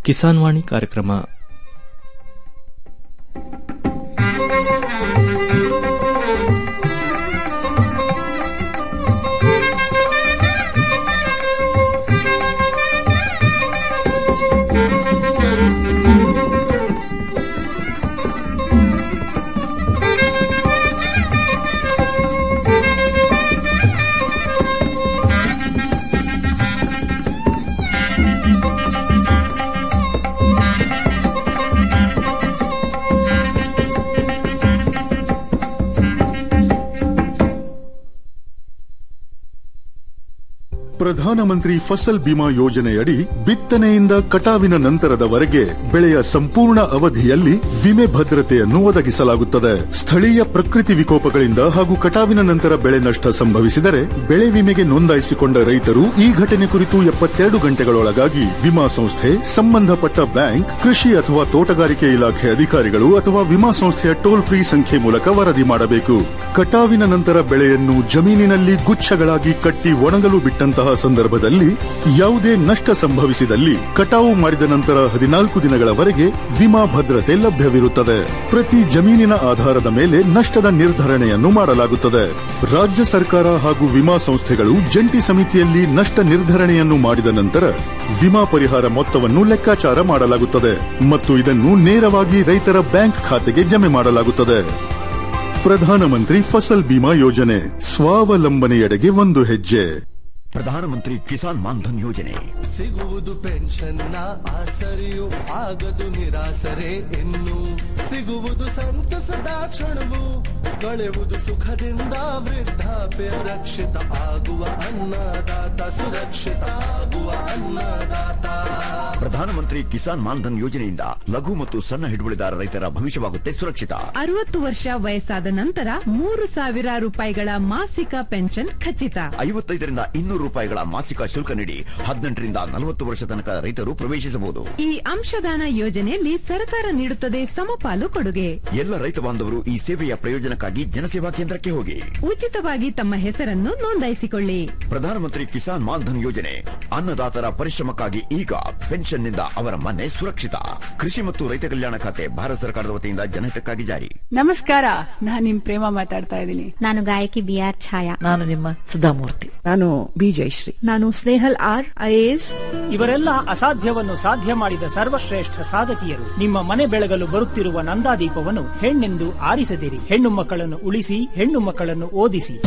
ಕಿಸಾನ್ ವಾಣಿ ಕಾರ್ಯಕ್ರಮ ಪ್ರಧಾನಮಂತ್ರಿ ಫಸಲ್ ಬಿಮಾ ಯೋಜನೆಯಡಿ ಬಿತ್ತನೆಯಿಂದ ಕಟಾವಿನ ನಂತರದವರೆಗೆ ಬೆಳೆಯ ಸಂಪೂರ್ಣ ಅವಧಿಯಲ್ಲಿ ವಿಮೆ ಭದ್ರತೆಯನ್ನು ಒದಗಿಸಲಾಗುತ್ತದೆ ಸ್ಥಳೀಯ ಪ್ರಕೃತಿ ವಿಕೋಪಗಳಿಂದ ಹಾಗೂ ಕಟಾವಿನ ನಂತರ ಬೆಳೆ ನಷ್ಟ ಸಂಭವಿಸಿದರೆ ಬೆಳೆ ವಿಮೆಗೆ ನೋಂದಾಯಿಸಿಕೊಂಡ ರೈತರು ಈ ಘಟನೆ ಕುರಿತು ಎಪ್ಪತ್ತೆರಡು ಗಂಟೆಗಳೊಳಗಾಗಿ ವಿಮಾ ಸಂಸ್ಥೆ ಸಂಬಂಧಪಟ್ಟ ಬ್ಯಾಂಕ್ ಕೃಷಿ ಅಥವಾ ತೋಟಗಾರಿಕೆ ಇಲಾಖೆ ಅಧಿಕಾರಿಗಳು ಅಥವಾ ವಿಮಾ ಸಂಸ್ಥೆಯ ಟೋಲ್ ಫ್ರೀ ಸಂಖ್ಯೆ ಮೂಲಕ ವರದಿ ಮಾಡಬೇಕು ಕಟಾವಿನ ನಂತರ ಬೆಳೆಯನ್ನು ಜಮೀನಿನಲ್ಲಿ ಗುಚ್ಛಗಳಾಗಿ ಕಟ್ಟಿ ಒಣಗಲು ಬಿಟ್ಟಂತಹ ಸಂದರ್ಭದಲ್ಲಿ ಯಾವುದೇ ನಷ್ಟ ಸಂಭವಿಸಿದಲ್ಲಿ ಕಟಾವು ಮಾಡಿದ ನಂತರ ಹದಿನಾಲ್ಕು ದಿನಗಳವರೆಗೆ ವಿಮಾ ಭದ್ರತೆ ಲಭ್ಯವಿರುತ್ತದೆ ಪ್ರತಿ ಜಮೀನಿನ ಆಧಾರದ ಮೇಲೆ ನಷ್ಟದ ನಿರ್ಧರಣೆಯನ್ನು ಮಾಡಲಾಗುತ್ತದೆ ರಾಜ್ಯ ಸರ್ಕಾರ ಹಾಗೂ ವಿಮಾ ಸಂಸ್ಥೆಗಳು ಜಂಟಿ ಸಮಿತಿಯಲ್ಲಿ ನಷ್ಟ ನಿರ್ಧರಣೆಯನ್ನು ಮಾಡಿದ ನಂತರ ವಿಮಾ ಪರಿಹಾರ ಮೊತ್ತವನ್ನು ಲೆಕ್ಕಾಚಾರ ಮಾಡಲಾಗುತ್ತದೆ ಮತ್ತು ಇದನ್ನು ನೇರವಾಗಿ ರೈತರ ಬ್ಯಾಂಕ್ ಖಾತೆಗೆ ಜಮೆ ಮಾಡಲಾಗುತ್ತದೆ ಪ್ರಧಾನಮಂತ್ರಿ ಫಸಲ್ ಬಿಮಾ ಯೋಜನೆ ಸ್ವಾವಲಂಬನೆಯೆಡೆಗೆ ಒಂದು ಹೆಜ್ಜೆ ಪ್ರಧಾನಮಂತ್ರಿ ಕಿಸಾನ್ ಮಾನ್ಧನ್ ಯೋಜನೆ ಸಿಗುವುದು ಪೆನ್ಷನ್ನ ಆಸರೆಯು ಆಗದು ನಿರಾಸರೆ ಇನ್ನು ಸಿಗುವುದು ಸಂತಸದ ಕ್ಷಣವು ಕಳೆಯುವುದು ಸುಖದಿಂದ ವೃದ್ಧಾಪ್ಯ ರಕ್ಷಿತ ಆಗುವ ಅನ್ನದಾತ ಸುರಕ್ಷಿತ ಆಗುವ ಅನ್ನದಾತ ಪ್ರಧಾನಮಂತ್ರಿ ಕಿಸಾನ್ ಮಾನ್ಧನ್ ಯೋಜನೆಯಿಂದ ಲಘು ಮತ್ತು ಸಣ್ಣ ಹಿಡುವಳಿದಾರ ರೈತರ ಭವಿಷ್ಯವಾಗುತ್ತೆ ಸುರಕ್ಷಿತ ಅರವತ್ತು ವರ್ಷ ವಯಸ್ಸಾದ ನಂತರ ಮೂರು ಸಾವಿರ ರೂಪಾಯಿಗಳ ಮಾಸಿಕ ಪೆನ್ಷನ್ ಖಚಿತ ಐವತ್ತೈದರಿಂದ ಇನ್ನೂರು ರೂಪಾಯಿಗಳ ಮಾಸಿಕ ಶುಲ್ಕ ನೀಡಿ ಹದಿನೆಂಟರಿಂದ ನಲವತ್ತು ವರ್ಷ ತನಕ ರೈತರು ಪ್ರವೇಶಿಸಬಹುದು ಈ ಅಂಶದಾನ ಯೋಜನೆಯಲ್ಲಿ ಸರ್ಕಾರ ನೀಡುತ್ತದೆ ಸಮಪಾಲು ಕೊಡುಗೆ ಎಲ್ಲ ರೈತ ಬಾಂಧವರು ಈ ಸೇವೆಯ ಪ್ರಯೋಜನಕ್ಕಾಗಿ ಜನಸೇವಾ ಕೇಂದ್ರಕ್ಕೆ ಹೋಗಿ ಉಚಿತವಾಗಿ ತಮ್ಮ ಹೆಸರನ್ನು ನೋಂದಾಯಿಸಿಕೊಳ್ಳಿ ಪ್ರಧಾನಮಂತ್ರಿ ಕಿಸಾನ್ ಮಾನ್ಧನ್ ಯೋಜನೆ ಅನ್ನದಾತರ ಪರಿಶ್ರಮಕ್ಕಾಗಿ ಈಗ ಪೆನ್ಷನ್ನಿಂದ ಅವರ ಮನೆ ಸುರಕ್ಷಿತ ಕೃಷಿ ಮತ್ತು ರೈತ ಕಲ್ಯಾಣ ಖಾತೆ ಭಾರತ ಸರ್ಕಾರದ ವತಿಯಿಂದ ಜನಹಿತಕ್ಕಾಗಿ ಜಾರಿ ನಮಸ್ಕಾರ ನಾನ್ ನಿಮ್ ಪ್ರೇಮ ಮಾತಾಡ್ತಾ ಇದ್ದೀನಿ ನಾನು ಗಾಯಕಿ ಬಿ ಆರ್ ಛಾಯಾ ನಾನು ನಿಮ್ಮ ಸುಧಾಮೂರ್ತಿ ನಾನು ಬಿ ಜಯಶ್ರೀ ನಾನು ಸ್ನೇಹಲ್ ಆರ್ ಐಎಎಸ್ ಇವರೆಲ್ಲ ಅಸಾಧ್ಯವನ್ನು ಸಾಧ್ಯ ಮಾಡಿದ ಸರ್ವಶ್ರೇಷ್ಠ ಸಾಧಕಿಯರು ನಿಮ್ಮ ಮನೆ ಬೆಳಗಲು ಬರುತ್ತಿರುವ ನಂದಾದೀಪವನ್ನು ಹೆಣ್ಣೆಂದು ಆರಿಸದಿರಿ ಹೆಣ್ಣು ಮಕ್ಕಳನ್ನು ಉಳಿಸಿ ಹೆಣ್ಣು ಮಕ್ಕಳನ್ನು ಓದಿಸಿ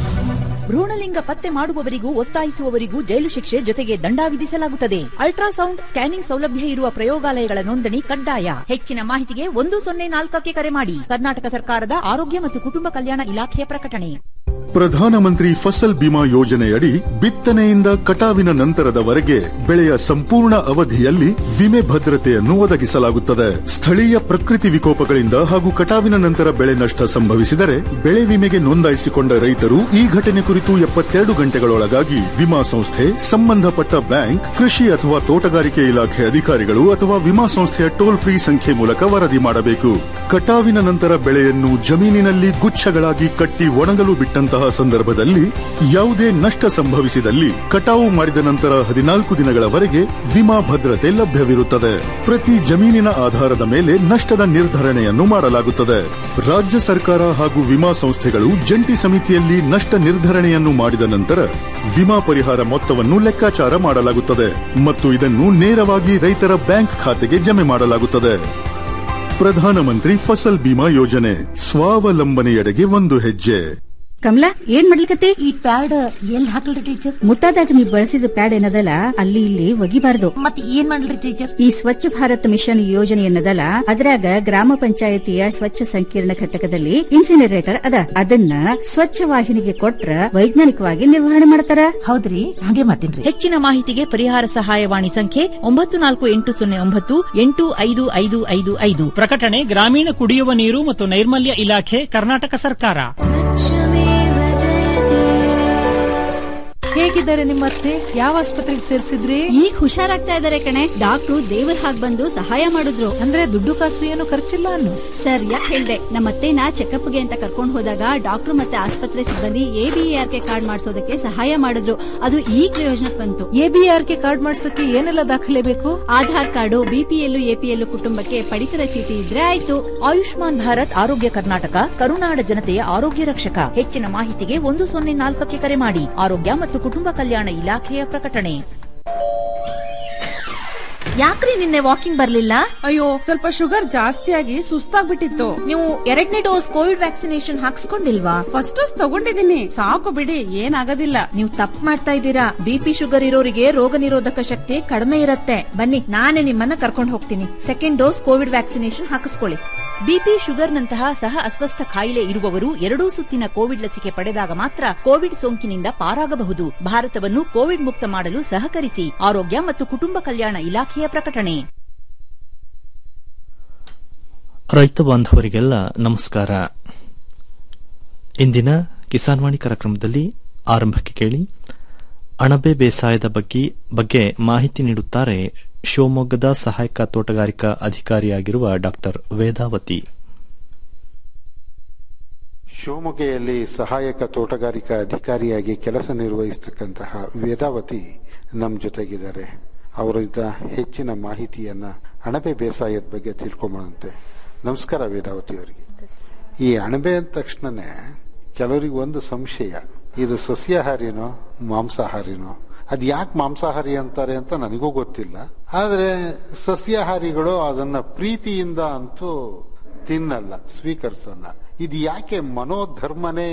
ಭ್ರೂಣಲಿಂಗ ಪತ್ತೆ ಮಾಡುವವರಿಗೂ ಒತ್ತಾಯಿಸುವವರಿಗೂ ಜೈಲು ಶಿಕ್ಷೆ ಜೊತೆಗೆ ದಂಡ ವಿಧಿಸಲಾಗುತ್ತದೆ ಅಲ್ಟ್ರಾಸೌಂಡ್ ಸ್ಕ್ಯಾನಿಂಗ್ ಸೌಲಭ್ಯ ಇರುವ ಪ್ರಯೋಗಾಲಯಗಳ ನೋಂದಣಿ ಕಡ್ಡಾಯ ಹೆಚ್ಚಿನ ಮಾಹಿತಿಗೆ ಒಂದು ಸೊನ್ನೆ ನಾಲ್ಕಕ್ಕೆ ಕರೆ ಮಾಡಿ ಕರ್ನಾಟಕ ಸರ್ಕಾರದ ಆರೋಗ್ಯ ಮತ್ತು ಕುಟುಂಬ ಕಲ್ಯಾಣ ಇಲಾಖೆಯ ಪ್ರಕಟಣೆ ಪ್ರಧಾನಮಂತ್ರಿ ಫಸಲ್ ಬಿಮಾ ಯೋಜನೆಯಡಿ ಬಿತ್ತನೆಯಿಂದ ಕಟಾವಿನ ನಂತರದವರೆಗೆ ಬೆಳೆಯ ಸಂಪೂರ್ಣ ಅವಧಿಯಲ್ಲಿ ವಿಮೆ ಭದ್ರತೆಯನ್ನು ಒದಗಿಸಲಾಗುತ್ತದೆ ಸ್ಥಳೀಯ ಪ್ರಕೃತಿ ವಿಕೋಪಗಳಿಂದ ಹಾಗೂ ಕಟಾವಿನ ನಂತರ ಬೆಳೆ ನಷ್ಟ ಸಂಭವಿಸಿದರೆ ಬೆಳೆ ವಿಮೆಗೆ ನೋಂದಾಯಿಸಿಕೊಂಡ ರೈತರು ಈ ಘಟನೆ ಕುರಿತು ಎಪ್ಪತ್ತೆರಡು ಗಂಟೆಗಳೊಳಗಾಗಿ ವಿಮಾ ಸಂಸ್ಥೆ ಸಂಬಂಧಪಟ್ಟ ಬ್ಯಾಂಕ್ ಕೃಷಿ ಅಥವಾ ತೋಟಗಾರಿಕೆ ಇಲಾಖೆ ಅಧಿಕಾರಿಗಳು ಅಥವಾ ವಿಮಾ ಸಂಸ್ಥೆಯ ಟೋಲ್ ಫ್ರೀ ಸಂಖ್ಯೆ ಮೂಲಕ ವರದಿ ಮಾಡಬೇಕು ಕಟಾವಿನ ನಂತರ ಬೆಳೆಯನ್ನು ಜಮೀನಿನಲ್ಲಿ ಗುಚ್ಛಗಳಾಗಿ ಕಟ್ಟಿ ಒಣಗಲು ಬಿಟ್ಟಂತಹ ಸಂದರ್ಭದಲ್ಲಿ ಯಾವುದೇ ನಷ್ಟ ಸಂಭವಿಸಿದಲ್ಲಿ ಕಟಾವು ಮಾಡಿದ ನಂತರ ಹದಿನಾಲ್ಕು ದಿನಗಳವರೆಗೆ ವಿಮಾ ಭದ್ರತೆ ಲಭ್ಯವಿರುತ್ತದೆ ಪ್ರತಿ ಜಮೀನಿನ ಆಧಾರದ ಮೇಲೆ ನಷ್ಟದ ನಿರ್ಧರಣೆಯನ್ನು ಮಾಡಲಾಗುತ್ತದೆ ರಾಜ್ಯ ಸರ್ಕಾರ ಹಾಗೂ ವಿಮಾ ಸಂಸ್ಥೆಗಳು ಜಂಟಿ ಸಮಿತಿಯಲ್ಲಿ ನಷ್ಟ ನಿರ್ಧರಣೆಯನ್ನು ಮಾಡಿದ ನಂತರ ವಿಮಾ ಪರಿಹಾರ ಮೊತ್ತವನ್ನು ಲೆಕ್ಕಾಚಾರ ಮಾಡಲಾಗುತ್ತದೆ ಮತ್ತು ಇದನ್ನು ನೇರವಾಗಿ ರೈತರ ಬ್ಯಾಂಕ್ ಖಾತೆಗೆ ಜಮೆ ಮಾಡಲಾಗುತ್ತದೆ ಪ್ರಧಾನಮಂತ್ರಿ ಫಸಲ್ ಬಿಮಾ ಯೋಜನೆ ಸ್ವಾವಲಂಬನೆಯೆಡೆಗೆ ಒಂದು ಹೆಜ್ಜೆ ಕಮಲಾ ಏನ್ ಮಾಡ್ಲಿಕತ್ತಿ ಈ ಪ್ಯಾಡ್ ಎಲ್ಲಿ ಹಾಕಲ್ರಿ ಟೀಚರ್ ಮುಟ್ಟಾದಾಗ ನೀ ಬಳಸಿದ ಪ್ಯಾಡ್ ಏನದಲ್ಲ ಅಲ್ಲಿ ಇಲ್ಲಿ ಒಗಿಬಾರ್ದು ಮತ್ ಏನ್ ಮಾಡ್ಲಿ ಟೀಚರ್ ಈ ಸ್ವಚ್ಛ ಭಾರತ್ ಮಿಷನ್ ಯೋಜನೆ ಏನದಲ್ಲ ಅದ್ರಾಗ ಗ್ರಾಮ ಪಂಚಾಯತಿಯ ಸ್ವಚ್ಛ ಸಂಕೀರ್ಣ ಘಟಕದಲ್ಲಿ ಇನ್ಸಿನರೇಟರ್ ಅದ ಅದನ್ನ ಸ್ವಚ್ಛ ವಾಹಿನಿಗೆ ಕೊಟ್ರ ವೈಜ್ಞಾನಿಕವಾಗಿ ನಿರ್ವಹಣೆ ಮಾಡ್ತಾರ ಹೌದ್ರಿ ಹಾಗೆ ಮಾಡ್ತೀನ್ರಿ ಹೆಚ್ಚಿನ ಮಾಹಿತಿಗೆ ಪರಿಹಾರ ಸಹಾಯವಾಣಿ ಸಂಖ್ಯೆ ಒಂಬತ್ತು ನಾಲ್ಕು ಎಂಟು ಸೊನ್ನೆ ಒಂಬತ್ತು ಎಂಟು ಐದು ಐದು ಐದು ಐದು ಪ್ರಕಟಣೆ ಗ್ರಾಮೀಣ ಕುಡಿಯುವ ನೀರು ಮತ್ತು ನೈರ್ಮಲ್ಯ ಇಲಾಖೆ ಕರ್ನಾಟಕ ಸರ್ಕಾರ ಹೇಗೆ ಹೇಗಿದ್ದಾರೆ ನಿಮ್ಮ ಅತ್ತೆ ಯಾವ ಆಸ್ಪತ್ರೆಗೆ ಸೇರ್ಸಿದ್ರಿ ಈಗ ಹುಷಾರಾಗ್ತಾ ಇದಾರೆ ಕಣೆ ಡಾಕ್ಟ್ರು ದೇವ್ರ ಹಾಗ್ ಬಂದು ಸಹಾಯ ಮಾಡಿದ್ರು ಅಂದ್ರೆ ದುಡ್ಡು ಕಾಸು ಏನು ಖರ್ಚಿಲ್ಲ ಅನ್ನು ಸರ್ ಯಾಕೆ ಹೇಳ್ದೆ ನಮ್ಮ ಅತ್ತೆನ ಚೆಕಪ್ಗೆ ಅಂತ ಕರ್ಕೊಂಡು ಹೋದಾಗ ಡಾಕ್ಟ್ರು ಮತ್ತೆ ಆಸ್ಪತ್ರೆ ಸಿಬ್ಬಂದಿ ಎಬಿಆರ್ ಕೆ ಕಾರ್ಡ್ ಮಾಡಿಸೋದಕ್ಕೆ ಸಹಾಯ ಮಾಡಿದ್ರು ಅದು ಈ ಪ್ರಯೋಜನಕ್ಕೆ ಬಂತು ಎಬಿಆರ್ ಕೆ ಕಾರ್ಡ್ ಮಾಡ್ಸಕ್ಕೆ ಏನೆಲ್ಲ ದಾಖಲೆ ಬೇಕು ಆಧಾರ್ ಕಾರ್ಡು ಬಿಪಿಎಲ್ ಎಪಿಎಲ್ ಕುಟುಂಬಕ್ಕೆ ಪಡಿತರ ಚೀಟಿ ಇದ್ರೆ ಆಯ್ತು ಆಯುಷ್ಮಾನ್ ಭಾರತ್ ಆರೋಗ್ಯ ಕರ್ನಾಟಕ ಕರುನಾಡ ಜನತೆಯ ಆರೋಗ್ಯ ರಕ್ಷಕ ಹೆಚ್ಚಿನ ಮಾಹಿತಿಗೆ ಒಂದು ಸೊನ್ನೆ ನಾಲ್ಕಕ್ಕೆ ಕರೆ ಮಾಡಿ ಆರೋಗ್ಯ ಮತ್ತು ಕುಟುಂಬ ಕಲ್ಯಾಣ ಇಲಾಖೆಯ ಪ್ರಕಟಣೆ ಯಾಕ್ರಿ ನಿನ್ನೆ ವಾಕಿಂಗ್ ಬರ್ಲಿಲ್ಲ ಅಯ್ಯೋ ಸ್ವಲ್ಪ ಶುಗರ್ ಜಾಸ್ತಿ ಆಗಿ ಸುಸ್ತಾಗ್ಬಿಟ್ಟಿತ್ತು ನೀವು ಎರಡನೇ ಡೋಸ್ ಕೋವಿಡ್ ವ್ಯಾಕ್ಸಿನೇಷನ್ ಹಾಕ್ಸ್ಕೊಂಡಿಲ್ವಾ ಫಸ್ಟ್ ಡೋಸ್ ತಗೊಂಡಿದ್ದೀನಿ ಸಾಕು ಬಿಡಿ ಏನಾಗೋದಿಲ್ಲ ನೀವು ತಪ್ಪು ಮಾಡ್ತಾ ಇದ್ದೀರಾ ಬಿಪಿ ಶುಗರ್ ಇರೋರಿಗೆ ರೋಗ ನಿರೋಧಕ ಶಕ್ತಿ ಕಡಿಮೆ ಇರುತ್ತೆ ಬನ್ನಿ ನಾನೇ ನಿಮ್ಮನ್ನ ಕರ್ಕೊಂಡು ಹೋಗ್ತೀನಿ ಸೆಕೆಂಡ್ ಡೋಸ್ ಕೋವಿಡ್ ವ್ಯಾಕ್ಸಿನೇಷನ್ ಹಾಕಿಸ್ಕೊಳ್ಳಿ ಬಿಪಿ ಶುಗರ್ನಂತಹ ಸಹ ಅಸ್ವಸ್ಥ ಕಾಯಿಲೆ ಇರುವವರು ಎರಡೂ ಸುತ್ತಿನ ಕೋವಿಡ್ ಲಸಿಕೆ ಪಡೆದಾಗ ಮಾತ್ರ ಕೋವಿಡ್ ಸೋಂಕಿನಿಂದ ಪಾರಾಗಬಹುದು ಭಾರತವನ್ನು ಕೋವಿಡ್ ಮುಕ್ತ ಮಾಡಲು ಸಹಕರಿಸಿ ಆರೋಗ್ಯ ಮತ್ತು ಕುಟುಂಬ ಕಲ್ಯಾಣ ಇಲಾಖೆಯ ಪ್ರಕಟಣೆ ರೈತ ಬಾಂಧವರಿಗೆಲ್ಲ ನಮಸ್ಕಾರ ಇಂದಿನ ಕಿಸಾನ್ವಾಣಿ ಕಾರ್ಯಕ್ರಮದಲ್ಲಿ ಆರಂಭಕ್ಕೆ ಕೇಳಿ ಅಣಬೆ ಬೇಸಾಯದ ಬಗ್ಗೆ ಬಗ್ಗೆ ಮಾಹಿತಿ ನೀಡುತ್ತಾರೆ ಶಿವಮೊಗ್ಗದ ಸಹಾಯಕ ತೋಟಗಾರಿಕಾ ಅಧಿಕಾರಿಯಾಗಿರುವ ಡಾಕ್ಟರ್ ವೇದಾವತಿ ಶಿವಮೊಗ್ಗೆಯಲ್ಲಿ ಸಹಾಯಕ ತೋಟಗಾರಿಕಾ ಅಧಿಕಾರಿಯಾಗಿ ಕೆಲಸ ನಿರ್ವಹಿಸತಕ್ಕಂತಹ ವೇದಾವತಿ ನಮ್ಮ ಜೊತೆಗಿದ್ದಾರೆ ಅವರಿಂದ ಹೆಚ್ಚಿನ ಮಾಹಿತಿಯನ್ನ ಅಣಬೆ ಬೇಸಾಯದ ಬಗ್ಗೆ ತಿಳ್ಕೊಂಬಂತೆ ನಮಸ್ಕಾರ ವೇದಾವತಿ ಅವರಿಗೆ ಈ ಅಣಬೆ ಅಂದ ತಕ್ಷಣನೇ ಕೆಲವರಿಗೆ ಒಂದು ಸಂಶಯ ಇದು ಸಸ್ಯಾಹಾರಿನೋ ಮಾಂಸಾಹಾರಿನೋ ಅದ್ ಯಾಕೆ ಮಾಂಸಾಹಾರಿ ಅಂತಾರೆ ಅಂತ ನನಗೂ ಗೊತ್ತಿಲ್ಲ ಆದ್ರೆ ಸಸ್ಯಾಹಾರಿಗಳು ಅದನ್ನ ಪ್ರೀತಿಯಿಂದ ಅಂತೂ ತಿನ್ನಲ್ಲ ಸ್ವೀಕರಿಸಲ್ಲ ಇದು ಯಾಕೆ ಮನೋಧರ್ಮನೇ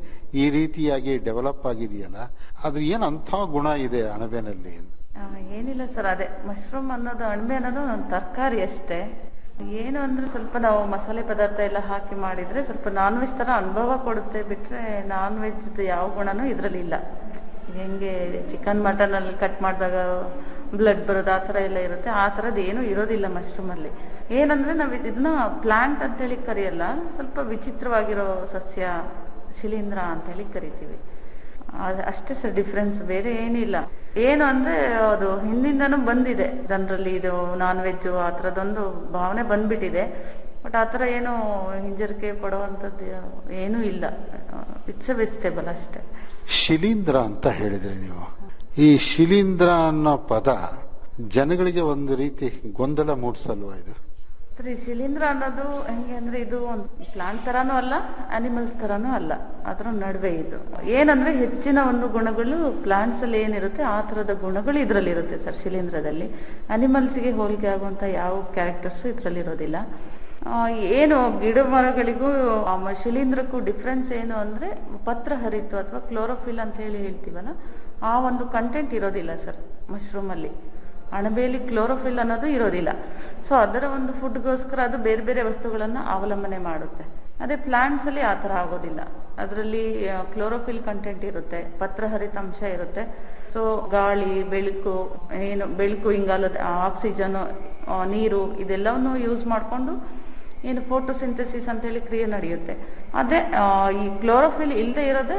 ಈ ರೀತಿಯಾಗಿ ಡೆವಲಪ್ ಆಗಿದೆಯಲ್ಲ ಅದ್ರ ಏನ್ ಅಂಥ ಗುಣ ಇದೆ ಅಣಬೆನಲ್ಲಿ ಆ, ಏನಿಲ್ಲ ಸರ್ ಅದೇ ಮಶ್ರೂಮ್ ಅನ್ನೋದು ಅಣಬೆ ಅನ್ನೋದು ಒಂದು ತರಕಾರಿ ಅಷ್ಟೇ ಏನು ಅಂದ್ರೆ ಸ್ವಲ್ಪ ನಾವು ಮಸಾಲೆ ಪದಾರ್ಥ ಎಲ್ಲ ಹಾಕಿ ಮಾಡಿದ್ರೆ ಸ್ವಲ್ಪ ನಾನ್ ವೆಜ್ ತರ ಅನುಭವ ಕೊಡುತ್ತೆ ಬಿಟ್ರೆ ನಾನ್ ವೆಜ್ ಯಾವ ಗುಣನೂ ಇದ್ರಲ್ಲಿ ಇಲ್ಲ ಹೆಂಗೆ ಚಿಕನ್ ಮಟನ್ ಅಲ್ಲಿ ಕಟ್ ಮಾಡಿದಾಗ ಬ್ಲಡ್ ಬರೋದು ಆ ಥರ ಎಲ್ಲ ಇರುತ್ತೆ ಆ ಥರದ್ದು ಏನೂ ಇರೋದಿಲ್ಲ ಮಶ್ರೂಮ್ ಅಲ್ಲಿ ಏನಂದ್ರೆ ನಾವು ಇದನ್ನ ಪ್ಲಾಂಟ್ ಅಂತೇಳಿ ಕರೆಯಲ್ಲ ಸ್ವಲ್ಪ ವಿಚಿತ್ರವಾಗಿರೋ ಸಸ್ಯ ಶಿಲೀಂಧ್ರ ಅಂತೇಳಿ ಕರಿತೀವಿ ಅದ್- ಅಷ್ಟೇ ಸರ್ ಡಿಫ್ರೆನ್ಸ್ ಬೇರೆ ಏನಿಲ್ಲ ಏನು ಅಂದ್ರೆ ಅದು ಹಿಂದಿಂದನೂ ಬಂದಿದೆ ಜನರಲ್ಲಿ ಇದು ನಾನ್ ವೆಜ್ ಆ ಥರದೊಂದು ಭಾವನೆ ಬಂದ್ಬಿಟ್ಟಿದೆ ಬಟ್ ಆ ಥರ ಏನು ಹಿಂಜರಿಕೆ ಪಡುವಂಥದ್ದು ಏನೂ ಇಲ್ಲ ಇಟ್ಸ್ ಎ ವೆಜಿಟೇಬಲ್ ಅಷ್ಟೇ ಶಿಲೀಂಧ್ರ ಅಂತ ಹೇಳಿದ್ರಿ ನೀವು ಈ ಶಿಲೀಂಧ್ರ ಅನ್ನೋ ಪದ ಜನಗಳಿಗೆ ಒಂದು ರೀತಿ ಗೊಂದಲ ಮೂಡಿಸಲ್ವಾ ಇದು ಸರಿ ಶಿಲೀಂಧ್ರ ಅನ್ನೋದು ಹೆಂಗೆ ಅಂದ್ರೆ ಇದು ಒಂದು ಪ್ಲಾಂಟ್ ತರಾನು ಅಲ್ಲ ಅನಿಮಲ್ಸ್ ತರಾನು ಅಲ್ಲ ಅದರ ನಡುವೆ ಇದು ಏನಂದ್ರೆ ಹೆಚ್ಚಿನ ಒಂದು ಗುಣಗಳು ಪ್ಲಾಂಟ್ಸ್ ಅಲ್ಲಿ ಏನಿರುತ್ತೆ ಆ ತರದ ಗುಣಗಳು ಇದ್ರಲ್ಲಿ ಇರುತ್ತೆ ಸರ್ ಶಿಲೀಂಧ್ರದಲ್ಲಿ ಅನಿಮಲ್ಸ್ಗೆ ಹೋಲಿಕೆ ಆಗುವಂತ ಯಾವ ಕ್ಯಾರೆಕ್ಟರ್ಸ್ ಇದ್ರಲ್ಲಿ ಇರೋದಿಲ್ಲ ಆ, ಏನು ಗಿಡ ಮರಗಳಿಗೂ ಆ ಮ- ಶಿಲೀಂಧ್ರಕ್ಕೂ ಡಿಫ್ರೆನ್ಸ್ ಏನು ಅಂದ್ರೆ ಪತ್ರ ಹರಿತು ಅಥವಾ ಕ್ಲೋರೋಫಿಲ್ ಅಂತ ಹೇಳಿ ಹೇಳ್ತೀವಲ್ಲ ಆ ಒಂದು ಕಂಟೆಂಟ್ ಇರೋದಿಲ್ಲ ಸರ್ ಮಶ್ರೂಮ್ ಅಲ್ಲಿ ಅಣಬೆಯಲ್ಲಿ ಕ್ಲೋರೋಫಿಲ್ ಅನ್ನೋದು ಇರೋದಿಲ್ಲ ಸೊ ಅದರ ಒಂದು ಫುಡ್ಗೋಸ್ಕರ ಅದು ಬೇರೆ ಬೇರೆ ವಸ್ತುಗಳನ್ನ ಅವಲಂಬನೆ ಮಾಡುತ್ತೆ ಅದೇ ಪ್ಲಾಂಟ್ಸ್ ಅಲ್ಲಿ ಆ ತರ ಆಗೋದಿಲ್ಲ ಅದರಲ್ಲಿ ಕ್ಲೋರೋಫಿಲ್ ಕಂಟೆಂಟ್ ಇರುತ್ತೆ ಪತ್ರಹರಿತ ಅಂಶ ಇರುತ್ತೆ ಸೊ ಗಾಳಿ ಬೆಳಕು ಏನು ಬೆಳಕು ಇಂಗಾಲದ ಆಕ್ಸಿಜನ್ ನೀರು ಇದೆಲ್ಲವನ್ನು ಯೂಸ್ ಮಾಡಿಕೊಂಡು ಏನು ಫೋಟೋಸಿಂಥಸಿಸ್ ಅಂತ ಹೇಳಿ ಕ್ರಿಯೆ ನಡೆಯುತ್ತೆ ಅದೇ ಆ, ಈ ಕ್ಲೋರೋಫಿಲ್ ಇಲ್ಲದೆ ಇರೋದೇ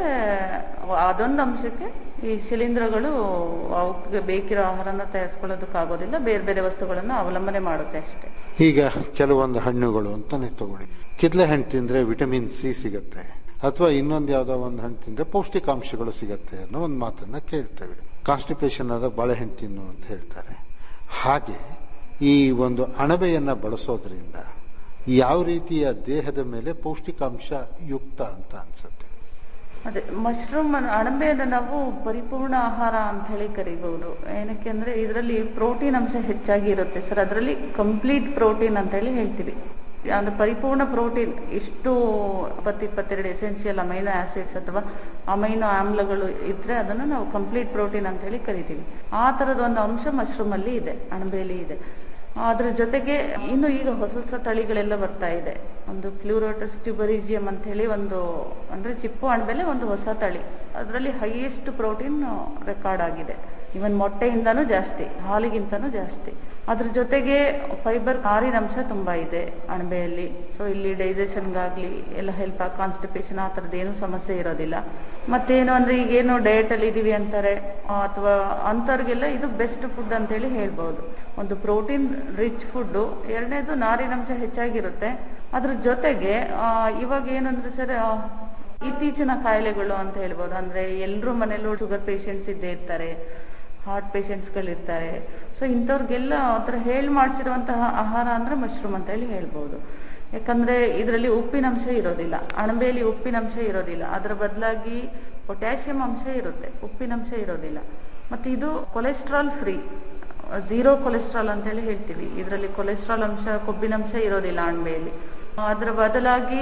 ಅದೊಂದು ಅಂಶಕ್ಕೆ ಈ ಶಿಲೀಂಧ್ರಗಳು ಅವಕ್ಕೆ ಬೇಕಿರೋ ಆಹಾರನ ತಯಾರಿಸ್ಕೊಳ್ಳೋದಕ್ಕಾಗೋದಿಲ್ಲ ಬೇರೆ ಬೇರೆ ವಸ್ತುಗಳನ್ನ ಅವಲಂಬನೆ ಮಾಡುತ್ತೆ ಅಷ್ಟೇ ಈಗ ಕೆಲವೊಂದು ಹಣ್ಣುಗಳು ಅಂತಾನೆ ತಗೊಳ್ಳಿ ಕಿತ್ಲೆ ಹಣ್ಣು ತಿಂದ್ರೆ ವಿಟಮಿನ್ ಸಿ ಸಿಗತ್ತೆ ಅಥವಾ ಇನ್ನೊಂದು ಯಾವ್ದೋ ಒಂದು ಹಣ್ಣು ತಿಂದ್ರೆ ಪೌಷ್ಟಿಕಾಂಶಗಳು ಸಿಗತ್ತೆ ಅನ್ನೋ ಒಂದು ಮಾತನ್ನ ಕೇಳ್ತೇವೆ ಕಾನ್ಸ್ಟಿಪೇಷನ್ ಆದ ಬಾಳೆಹಣ್ಣು ತಿನ್ನು ಅಂತ ಹೇಳ್ತಾರೆ ಹಾಗೆ ಈ ಒಂದು ಅಣಬೆಯನ್ನ ಬಳಸೋದ್ರಿಂದ ಯಾವ ರೀತಿಯ ದೇಹದ ಮೇಲೆ ಪೌಷ್ಟಿಕಾಂಶ ಯುಕ್ತ ಅಂತ ಅನ್ಸುತ್ತೆ ಅದೇ ಮಶ್ರೂಮ್ ಅಣಬೆಯನ್ನು ನಾವು ಪರಿಪೂರ್ಣ ಆಹಾರ ಅಂತ ಹೇಳಿ ಕರಿಬಹುದು ಏನಕ್ಕೆ ಅಂದ್ರೆ ಇದರಲ್ಲಿ ಪ್ರೋಟೀನ್ ಅಂಶ ಹೆಚ್ಚಾಗಿ ಇರುತ್ತೆ ಸರ್ ಅದರಲ್ಲಿ ಕಂಪ್ಲೀಟ್ ಪ್ರೋಟೀನ್ ಅಂತ ಹೇಳಿ ಹೇಳ್ತೀವಿ ಅಂದ್ರೆ ಪರಿಪೂರ್ಣ ಪ್ರೋಟೀನ್ ಇಷ್ಟು ಇಪ್ಪತ್ತು ಇಪ್ಪತ್ತೆರಡು ಎಸೆನ್ಷಿಯಲ್ ಅಮೈನೋ ಆಸಿಡ್ಸ್ ಅಥವಾ ಅಮೈನೋ ಆಮ್ಲಗಳು ಇದ್ರೆ ಅದನ್ನು ನಾವು ಕಂಪ್ಲೀಟ್ ಪ್ರೋಟೀನ್ ಅಂತ ಹೇಳಿ ಕರಿತೀವಿ ಆ ತರದ ಒಂದು ಅಂಶ ಮಶ್ರೂಮ್ ಅಲ್ಲಿ ಇದೆ ಅಣಬೆಯಲ್ಲಿ ಇದೆ ಅದ್ರ ಜೊತೆಗೆ ಇನ್ನು ಈಗ ಹೊಸ ಹೊಸ ತಳಿಗಳೆಲ್ಲ ಬರ್ತಾ ಇದೆ ಒಂದು ಪ್ಲೂರೋಟಸ್ ಟ್ಯೂಬರಿಜಿಯಂ ಅಂತ ಹೇಳಿ ಒಂದು ಅಂದ್ರೆ ಚಿಪ್ಪು ಅಣಬೆಲೆ ಒಂದು ಹೊಸ ತಳಿ ಅದರಲ್ಲಿ ಹೈಯೆಸ್ಟ್ ಪ್ರೋಟೀನ್ ರೆಕಾರ್ಡ್ ಆಗಿದೆ ಇವನ್ ಮೊಟ್ಟೆಯಿಂದನೂ ಜಾಸ್ತಿ ಹಾಲಿಗಿಂತನೂ ಜಾಸ್ತಿ ಅದ್ರ ಜೊತೆಗೆ ಫೈಬರ್ ನಾರಿನಂಶ ತುಂಬಾ ಇದೆ ಅಣಬೆಯಲ್ಲಿ ಸೊ ಇಲ್ಲಿ ಡೈಜೆಷನ್ಗಾಗ್ಲಿ ಎಲ್ಲ ಹೆಲ್ಪ್ ಆಗಿ ಕಾನ್ಸ್ಟಿಪೇಷನ್ ಆ ಥರದ್ದು ಏನು ಸಮಸ್ಯೆ ಇರೋದಿಲ್ಲ ಮತ್ತೇನು ಅಂದ್ರೆ ಈಗೇನು ಡಯಟ್ ಅಲ್ಲಿ ಇದೀವಿ ಅಂತಾರೆ ಅಥವಾ ಅಂಥವ್ರಿಗೆಲ್ಲ ಇದು ಬೆಸ್ಟ್ ಫುಡ್ ಅಂತೇಳಿ ಹೇಳ್ಬೋದು ಒಂದು ಪ್ರೋಟೀನ್ ರಿಚ್ ಫುಡ್ ಎರಡನೇದು ನಾರಿನಂಶ ಹೆಚ್ಚಾಗಿರುತ್ತೆ ಅದ್ರ ಜೊತೆಗೆ ಆ, ಇವಾಗ ಏನಂದ್ರೆ ಸರ್ ಆ, ಇತ್ತೀಚಿನ ಕಾಯಿಲೆಗಳು ಅಂತ ಹೇಳ್ಬೋದು ಅಂದ್ರೆ ಎಲ್ರೂ ಮನೇಲೂ ಶುಗರ್ ಪೇಷಂಟ್ಸ್ ಇದ್ದೇ ಇರ್ತಾರೆ ಹಾರ್ಟ್ ಪೇಷಂಟ್ಸ್ಗಳಿರ್ತಾರೆ ಸೊ ಇಂಥವ್ರಿಗೆಲ್ಲ ಒಂಥರ ಹೇಳಿ ಮಾಡಿಸಿರುವಂತಹ ಆಹಾರ ಅಂದ್ರೆ ಮಶ್ರೂಮ್ ಅಂತ ಹೇಳಿ ಹೇಳ್ಬೋದು ಯಾಕಂದ್ರೆ ಇದರಲ್ಲಿ ಉಪ್ಪಿನಂಶ ಇರೋದಿಲ್ಲ ಅಣಬೆಯಲ್ಲಿ ಉಪ್ಪಿನಂಶ ಇರೋದಿಲ್ಲ ಅದರ ಬದಲಾಗಿ ಪೊಟ್ಯಾಷಿಯಂ ಅಂಶ ಇರುತ್ತೆ ಉಪ್ಪಿನಂಶ ಇರೋದಿಲ್ಲ ಮತ್ತೆ ಇದು ಕೊಲೆಸ್ಟ್ರಾಲ್ ಫ್ರೀ ಝೀರೋ ಕೊಲೆಸ್ಟ್ರಾಲ್ ಅಂತ ಹೇಳಿ ಹೇಳ್ತೀವಿ ಇದರಲ್ಲಿ ಕೊಲೆಸ್ಟ್ರಾಲ್ ಅಂಶ ಕೊಬ್ಬಿನಂಶ ಇರೋದಿಲ್ಲ ಅಣಬೆಯಲ್ಲಿ ಅದರ ಬದಲಾಗಿ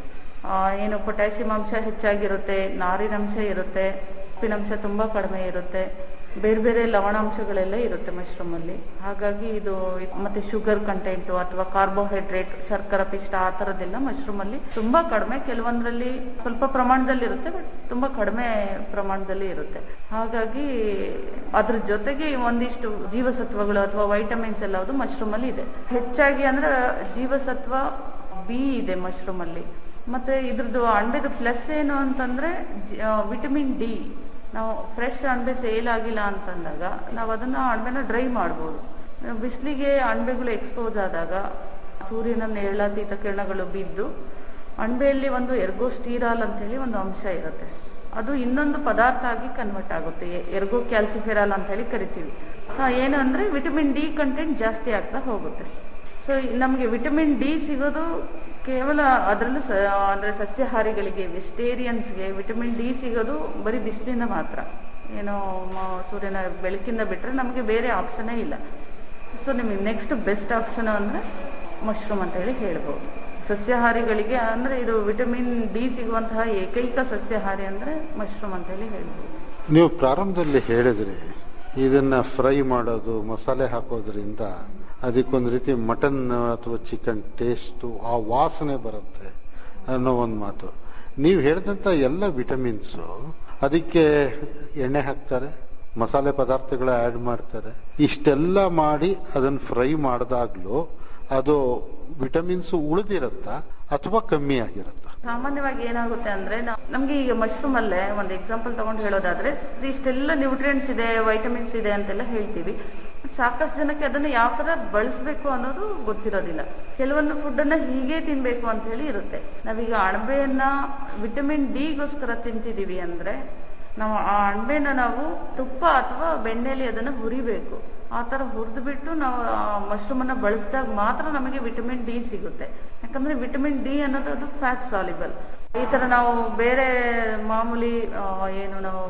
ಆ, ಏನು ಪೊಟ್ಯಾಷಿಯಂ ಅಂಶ ಹೆಚ್ಚಾಗಿರುತ್ತೆ ನಾರಿನಂಶ ಇರುತ್ತೆ ಉಪ್ಪಿನಂಶ ತುಂಬಾ ಕಡಿಮೆ ಇರುತ್ತೆ ಬೇರೆ ಬೇರೆ ಲವಣಾಂಶಗಳೆಲ್ಲ ಇರುತ್ತೆ ಮಶ್ರೂಮ್ ಅಲ್ಲಿ ಹಾಗಾಗಿ ಇದು ಮತ್ತೆ ಶುಗರ್ ಕಂಟೆಂಟು ಅಥವಾ ಕಾರ್ಬೋಹೈಡ್ರೇಟ್ ಶರ್ಕರ ಪಿಷ್ಟ ಆ ತರದೆಲ್ಲ ಮಶ್ರೂಮ್ ಅಲ್ಲಿ ತುಂಬಾ ಕಡಿಮೆ ಕೆಲವೊಂದ್ರಲ್ಲಿ ಸ್ವಲ್ಪ ಪ್ರಮಾಣದಲ್ಲಿ ಇರುತ್ತೆ ಬಟ್ ತುಂಬಾ ಕಡಿಮೆ ಪ್ರಮಾಣದಲ್ಲಿ ಇರುತ್ತೆ ಹಾಗಾಗಿ ಅದ್ರ ಜೊತೆಗೆ ಒಂದಿಷ್ಟು ಜೀವಸತ್ವಗಳು ಅಥವಾ ವೈಟಮಿನ್ಸ್ ಎಲ್ಲ ಮಶ್ರೂಮ್ ಅಲ್ಲಿ ಇದೆ ಹೆಚ್ಚಾಗಿ ಅಂದ್ರೆ ಜೀವಸತ್ವ ಬಿ ಇದೆ ಮಶ್ರೂಮ್ ಅಲ್ಲಿ ಮತ್ತೆ ಇದ್ರದ್ದು ಅಣಬೆದು ಪ್ಲಸ್ ಏನು ಅಂತಂದ್ರೆ ವಿಟಮಿನ್ ಡಿ ನಾವು ಫ್ರೆಶ್ ಅಣಬೆ ಸೇಲ್ ಆಗಿಲ್ಲ ಅಂತಂದಾಗ ನಾವು ಅದನ್ನ ಅಣಬೆನ ಡ್ರೈ ಮಾಡ್ಬೋದು ಬಿಸಿಲಿಗೆ ಅಣಬೆಗಳು ಎಕ್ಸ್ಪೋಸ್ ಆದಾಗ ಸೂರ್ಯನ ನೇರಳಾತೀತ ಕಿರಣಗಳು ಬಿದ್ದು ಅಣಬೆಯಲ್ಲಿ ಒಂದು ಎರ್ಗೋಸ್ಟೀರಾಲ್ ಅಂತ ಹೇಳಿ ಒಂದು ಅಂಶ ಇರುತ್ತೆ ಅದು ಇನ್ನೊಂದು ಪದಾರ್ಥ ಆಗಿ ಕನ್ವರ್ಟ್ ಆಗುತ್ತೆ ಎ- ಎರ್ಗೋ ಕ್ಯಾಲ್ಸಿಫೆರಾಲ್ ಅಂತ ಹೇಳಿ ಕರಿತೀವಿ ಸೊ ಏನು ಅಂದ್ರೆ ವಿಟಮಿನ್ ಡಿ ಕಂಟೆಂಟ್ ಜಾಸ್ತಿ ಆಗ್ತಾ ಹೋಗುತ್ತೆ ಸೊ ನಮಗೆ ವಿಟಮಿನ್ ಡಿ ಸಿಗೋದು ಕೇವಲ ಅದರಲ್ಲೂ ಸ ಅಂದ್ರೆ ಸಸ್ಯಾಹಾರಿಗಳಿಗೆ ವೆಜಿಟೇರಿಯನ್ಸ್ಗೆ ವಿಟಮಿನ್ ಡಿ ಸಿಗೋದು ಬರೀ ಬಿಸಿಲಿಂದ ಮಾತ್ರ ಏನೋ ಮ- ಸೂರ್ಯನ ಬೆಳಕಿಂದ ಬಿಟ್ಟರೆ ನಮಗೆ ಬೇರೆ ಆಪ್ಷನೇ ಇಲ್ಲ ಸೊ ನಿಮಗೆ ನೆಕ್ಸ್ಟ್ ಬೆಸ್ಟ್ ಆಪ್ಷನ್ ಅಂದ್ರೆ ಮಶ್ರೂಮ್ ಅಂತ ಹೇಳಿ ಹೇಳ್ಬೋದು ಸಸ್ಯಾಹಾರಿಗಳಿಗೆ ಅಂದ್ರೆ ಇದು ವಿಟಮಿನ್ ಡಿ ಸಿಗುವಂತಹ ಏಕೈಕ ಸಸ್ಯಾಹಾರಿ ಅಂದ್ರೆ ಮಶ್ರೂಮ್ ಅಂತ ಹೇಳಿ ಹೇಳ್ಬೋದು ನೀವು ಪ್ರಾರಂಭದಲ್ಲಿ ಹೇಳಿದ್ರಿ ಇದನ್ನ ಫ್ರೈ ಮಾಡೋದು ಮಸಾಲೆ ಹಾಕೋದ್ರಿಂದ ಅದಕ್ಕೊಂದು ರೀತಿ ಮಟನ್ ಅಥವಾ ಚಿಕನ್ ಟೇಸ್ಟು ಆ ವಾಸನೆ ಬರುತ್ತೆ ಅನ್ನೋ ಒಂದು ಮಾತು ನೀವು ಹೇಳಿದಂಥ ಎಲ್ಲ ವಿಟಮಿನ್ಸು ಅದಕ್ಕೆ ಎಣ್ಣೆ ಹಾಕ್ತಾರೆ ಮಸಾಲೆ ಪದಾರ್ಥಗಳ ಆ್ಯಡ್ ಮಾಡ್ತಾರೆ ಇಷ್ಟೆಲ್ಲ ಮಾಡಿ ಅದನ್ನು ಫ್ರೈ ಮಾಡಿದಾಗ್ಲೂ ಅದು ವಿಟಮಿನ್ಸ್ ಉಳಿದಿರುತ್ತಾ ಅಥವಾ ಕಮ್ಮಿ ಆಗಿರುತ್ತಾ ಸಾಮಾನ್ಯವಾಗಿ ಏನಾಗುತ್ತೆ ಅಂದ್ರೆ ನಾವ್- ನಮ್ಗೆ ಈಗ ಮಶ್ರೂಮ್ ಅಲ್ಲೇ ಒಂದು ಎಕ್ಸಾಂಪಲ್ ತಗೊಂಡು ಹೇಳೋದಾದ್ರೆ ಇಷ್ಟೆಲ್ಲ ನ್ಯೂಟ್ರಿಯೆಂಟ್ಸ್ ಇದೆ ವೈಟಮಿನ್ಸ್ ಇದೆ ಅಂತೆಲ್ಲ ಹೇಳ್ತೀವಿ ಸಾಕಷ್ಟು ಜನಕ್ಕೆ ಅದನ್ನ ಯಾವ ತರ ಬಳಸಬೇಕು ಅನ್ನೋದು ಗೊತ್ತಿರೋದಿಲ್ಲ ಕೆಲವೊಂದು ಫುಡ್ ಅನ್ನ ಹೀಗೆ ತಿನ್ಬೇಕು ಅಂತ ಹೇಳಿ ಇರುತ್ತೆ ನಾವೀಗ ಅಣಬೆಯನ್ನ ವಿಟಮಿನ್ ಡಿಗೋಸ್ಕರ ತಿಂತಿದೀವಿ ಅಂದ್ರೆ ನಾವು ಆ ಅಣಬೆನ ನಾವು ತುಪ್ಪ ಅಥವಾ ಬೆಣ್ಣೆಲಿ ಅದನ್ನ ಹುರಿಬೇಕು ಆ ತರ ಹುರಿದು ಬಿಟ್ಟು ನಾವು ಮಶ್ರೂಮ್ ಅನ್ನ ಬಳಸಿದಾಗ ಮಾತ್ರ ನಮಗೆ ವಿಟಮಿನ್ ಡಿ ಸಿಗುತ್ತೆ ಯಾಕಂದ್ರೆ ವಿಟಮಿನ್ ಡಿ ಅನ್ನೋದು ಅದು ಫ್ಯಾಟ್ ಸಾಲಿಬಲ್ ಈ ತರ ನಾವು ಬೇರೆ ಮಾಮೂಲಿ ಆ, ಏನು ನಾವು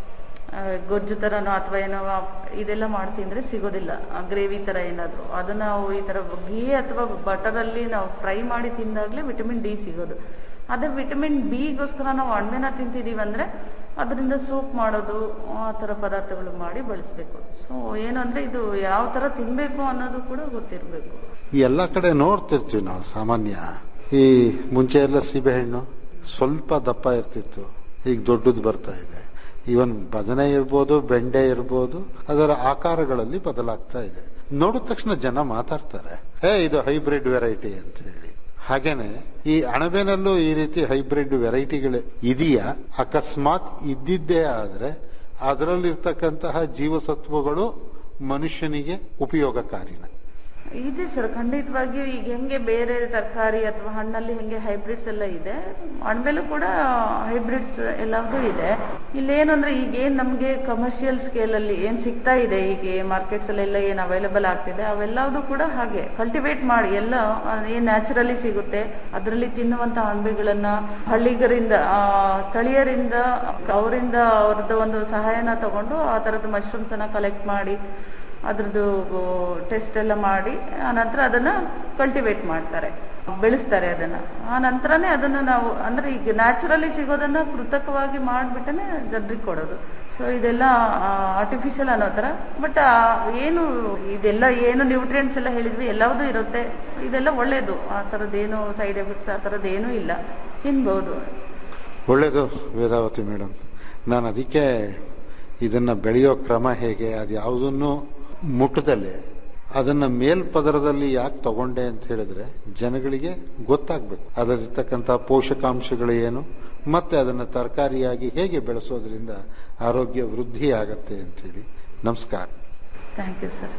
ಆ, ಗೊಜ್ಜು ತರನೋ ಅಥವಾ ಏನೋ ಆ- ಇದೆಲ್ಲ ಮಾಡಿ ತಿಂದ್ರೆ ಸಿಗೋದಿಲ್ಲ ಗ್ರೇವಿ ತರ ಏನಾದ್ರು ಅದನ್ನ ನಾವು ಈ ತರ ಘೀ ಅಥವಾ ಬಟರ್ ಅಲ್ಲಿ ನಾವು ಫ್ರೈ ಮಾಡಿ ತಿಂದಾಗ್ಲೇ ವಿಟಮಿನ್ ಡಿ ಸಿಗೋದು ಅದೇ ವಿಟಮಿನ್ ಬಿಗೋಸ್ಕರ ನಾವು ಹಣ್ಣಿನ ತಿಂತಿದೀವಿ ಅಂದ್ರೆ ಅದರಿಂದ ಸೂಪ್ ಮಾಡೋದು ಆ ತರ ಪದಾರ್ಥಗಳು ಮಾಡಿ ಬಳಸಬೇಕು ಸೊ ಏನಂದ್ರೆ ಇದು ಯಾವ ತರ ತಿನ್ಬೇಕು ಅನ್ನೋದು ಕೂಡ ಗೊತ್ತಿರ್ಬೇಕು ಈ ಎಲ್ಲ ಕಡೆ ನೋಡ್ತಿರ್ತೀವಿ ನಾವು ಸಾಮಾನ್ಯ ಈ ಮುಂಚೆ ಎಲ್ಲ ಸೀಬೆಹಣ್ಣು ಸ್ವಲ್ಪ ದಪ್ಪ ಇರ್ತಿತ್ತು ಈಗ ದೊಡ್ಡದು ಬರ್ತಾ ಇದೆ ಇವನ್ ಬದನೆ ಇರ್ಬೋದು ಬೆಂಡೆ ಇರ್ಬೋದು ಅದರ ಆಕಾರಗಳಲ್ಲಿ ಬದಲಾಗ್ತಾ ಇದೆ ನೋಡಿದ ತಕ್ಷಣ ಜನ ಮಾತಾಡ್ತಾರೆ ಏ ಇದು ಹೈಬ್ರಿಡ್ ವೆರೈಟಿ ಅಂತ ಹೇಳಿ ಹಾಗೇನೆ ಈ ಅಣಬೆನಲ್ಲೂ ಈ ರೀತಿ ಹೈಬ್ರಿಡ್ ವೆರೈಟಿಗಳು ಇದೆಯಾ ಅಕಸ್ಮಾತ್ ಇದ್ದಿದ್ದೇ ಆದ್ರೆ ಅದರಲ್ಲಿರ್ತಕ್ಕಂತಹ ಜೀವಸತ್ವಗಳು ಮನುಷ್ಯನಿಗೆ ಉಪಯೋಗಕಾರಿನ ಇದೆ ಸರ್ ಖಂಡಿತವಾಗಿಯೂ ಈಗ ಹೆಂಗೆ ಬೇರೆ ತರಕಾರಿ ಅಥವಾ ಹಣ್ಣಲ್ಲಿ ಹೆಂಗೆ ಹೈಬ್ರಿಡ್ಸ್ ಎಲ್ಲ ಇದೆ ಅಣಬೆಲು ಕೂಡ ಹೈಬ್ರಿಡ್ಸ್ ಎಲ್ಲವೂ ಇದೆ ಇಲ್ಲೇನಂದ್ರೆ ಈಗ ಏನ್ ನಮ್ಗೆ ಕಮರ್ಷಿಯಲ್ ಸ್ಕೇಲ್ ಅಲ್ಲಿ ಏನ್ ಸಿಗ್ತಾ ಇದೆ ಈಗ ಮಾರ್ಕೆಟ್ಸ್ ಅಲ್ಲೆಲ್ಲ ಏನ್ ಅವೈಲಬಲ್ ಆಗ್ತಿದೆ ಅವೆಲ್ಲವೂ ಕೂಡ ಹಾಗೆ ಕಲ್ಟಿವೇಟ್ ಮಾಡಿ ಎಲ್ಲ ಆ, ಏನ್ ನ್ಯಾಚುರಲಿ ಸಿಗುತ್ತೆ ಅದರಲ್ಲಿ ತಿನ್ನುವಂತ ಅಣಬೆಗಳನ್ನ ಹಳ್ಳಿಗರಿಂದ ಆ, ಸ್ಥಳೀಯರಿಂದ ಅವರಿಂದ ಅವ್ರದ್ದು ಒಂದು ಸಹಾಯನ ತಗೊಂಡು ಆ ತರದ ಮಶ್ರೂಮ್ಸ್ ಅನ್ನ ಕಲೆಕ್ಟ್ ಮಾಡಿ ಅದ್ರದ್ದು ಟೆಸ್ಟ್ ಎಲ್ಲ ಮಾಡಿ ಆ ನಂತರ ಅದನ್ನ ಕಲ್ಟಿವೇಟ್ ಮಾಡ್ತಾರೆ ಬೆಳೆಸ್ತಾರೆ ಅದನ್ನ ಆ ನಂತರನೇ ಅದನ್ನ ನಾವು ಅಂದ್ರೆ ಈಗ ನ್ಯಾಚುರಲಿ ಸಿಗೋದನ್ನ ಕೃತಕವಾಗಿ ಮಾಡ್ಬಿಟ್ಟನೆ ಜನರಿಗೆ ಕೊಡೋದು ಸೊ ಇದೆಲ್ಲ ಆರ್ಟಿಫಿಷಿಯಲ್ ಅನ್ನೋ ತರ ಬಟ್ ಏನು ಇದೆಲ್ಲ ಏನು ನ್ಯೂಟ್ರಿಯೆಂಟ್ಸ್ ಎಲ್ಲ ಹೇಳಿದ್ವಿ ಎಲ್ಲವೂ ಇರುತ್ತೆ ಇದೆಲ್ಲ ಒಳ್ಳೇದು ಆ ಥರದ್ದೇನು ಸೈಡ್ ಎಫೆಕ್ಟ್ಸ್ ಆ ಥರದ್ದೇನೂ ಇಲ್ಲ ತಿನ್ಬಹುದು ಒಳ್ಳೆಯದು ವೇದಾವತಿ ಮೇಡಮ್ ನಾನು ಅದಕ್ಕೆ ಇದನ್ನ ಬೆಳೆಯೋ ಕ್ರಮ ಹೇಗೆ ಅದು ಯಾವುದನ್ನು ಮುಟ್ಟದಲ್ಲೇ ಅದನ್ನ ಮೇಲ್ಪದರದಲ್ಲಿ ಯಾಕೆ ತಗೊಂಡೆ ಅಂತ ಹೇಳಿದ್ರೆ ಜನಗಳಿಗೆ ಗೊತ್ತಾಗ್ಬೇಕು ಅದರಲ್ಲಿರ್ತಕ್ಕಂಥ ಪೋಷಕಾಂಶಗಳು ಏನು ಮತ್ತೆ ಅದನ್ನ ತರಕಾರಿಯಾಗಿ ಹೇಗೆ ಬೆಳೆಸೋದ್ರಿಂದ ಆರೋಗ್ಯ ವೃದ್ಧಿ ಆಗತ್ತೆ ಅಂತೇಳಿ ನಮಸ್ಕಾರ ಥ್ಯಾಂಕ್ ಯು ಸರ್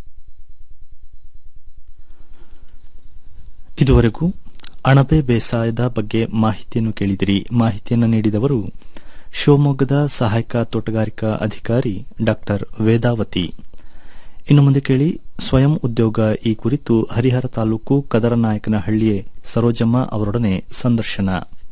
ಇದುವರೆಗೂ ಅಣಬೆ ಬೇಸಾಯದ ಬಗ್ಗೆ ಮಾಹಿತಿಯನ್ನು ಕೇಳಿದಿರಿ ಮಾಹಿತಿಯನ್ನು ನೀಡಿದವರು ಶಿವಮೊಗ್ಗದ ಸಹಾಯಕ ತೋಟಗಾರಿಕಾ ಅಧಿಕಾರಿ ಡಾಕ್ಟರ್ ವೇದಾವತಿ ಇನ್ನು ಮುಂದೆ ಕೇಳಿ ಸ್ವಯಂ ಉದ್ಯೋಗ ಈ ಕುರಿತು ಹರಿಹರ ತಾಲೂಕು ಕದರನಾಯಕನಹಳ್ಳಿಯ ಸರೋಜಮ್ಮ ಅವರೊಡನೆ ಸಂದರ್ಶನ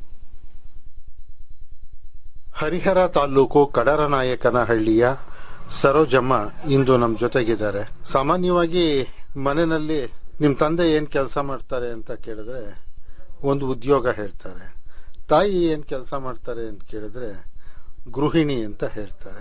ಹರಿಹರ ತಾಲೂಕು ಕಡರನಾಯಕನಹಳ್ಳಿಯ ಸರೋಜಮ್ಮ ಇಂದು ನಮ್ಮ ಜೊತೆಗಿದ್ದಾರೆ ಸಾಮಾನ್ಯವಾಗಿ ಮನೆಯಲ್ಲಿ ನಿಮ್ ತಂದೆ ಏನ್ ಕೆಲಸ ಮಾಡ್ತಾರೆ ಅಂತ ಕೇಳಿದ್ರೆ ಒಂದು ಉದ್ಯೋಗ ಹೇಳ್ತಾರೆ ತಾಯಿ ಏನ್ ಕೆಲಸ ಮಾಡ್ತಾರೆ ಅಂತ ಕೇಳಿದ್ರೆ ಗೃಹಿಣಿ ಅಂತ ಹೇಳ್ತಾರೆ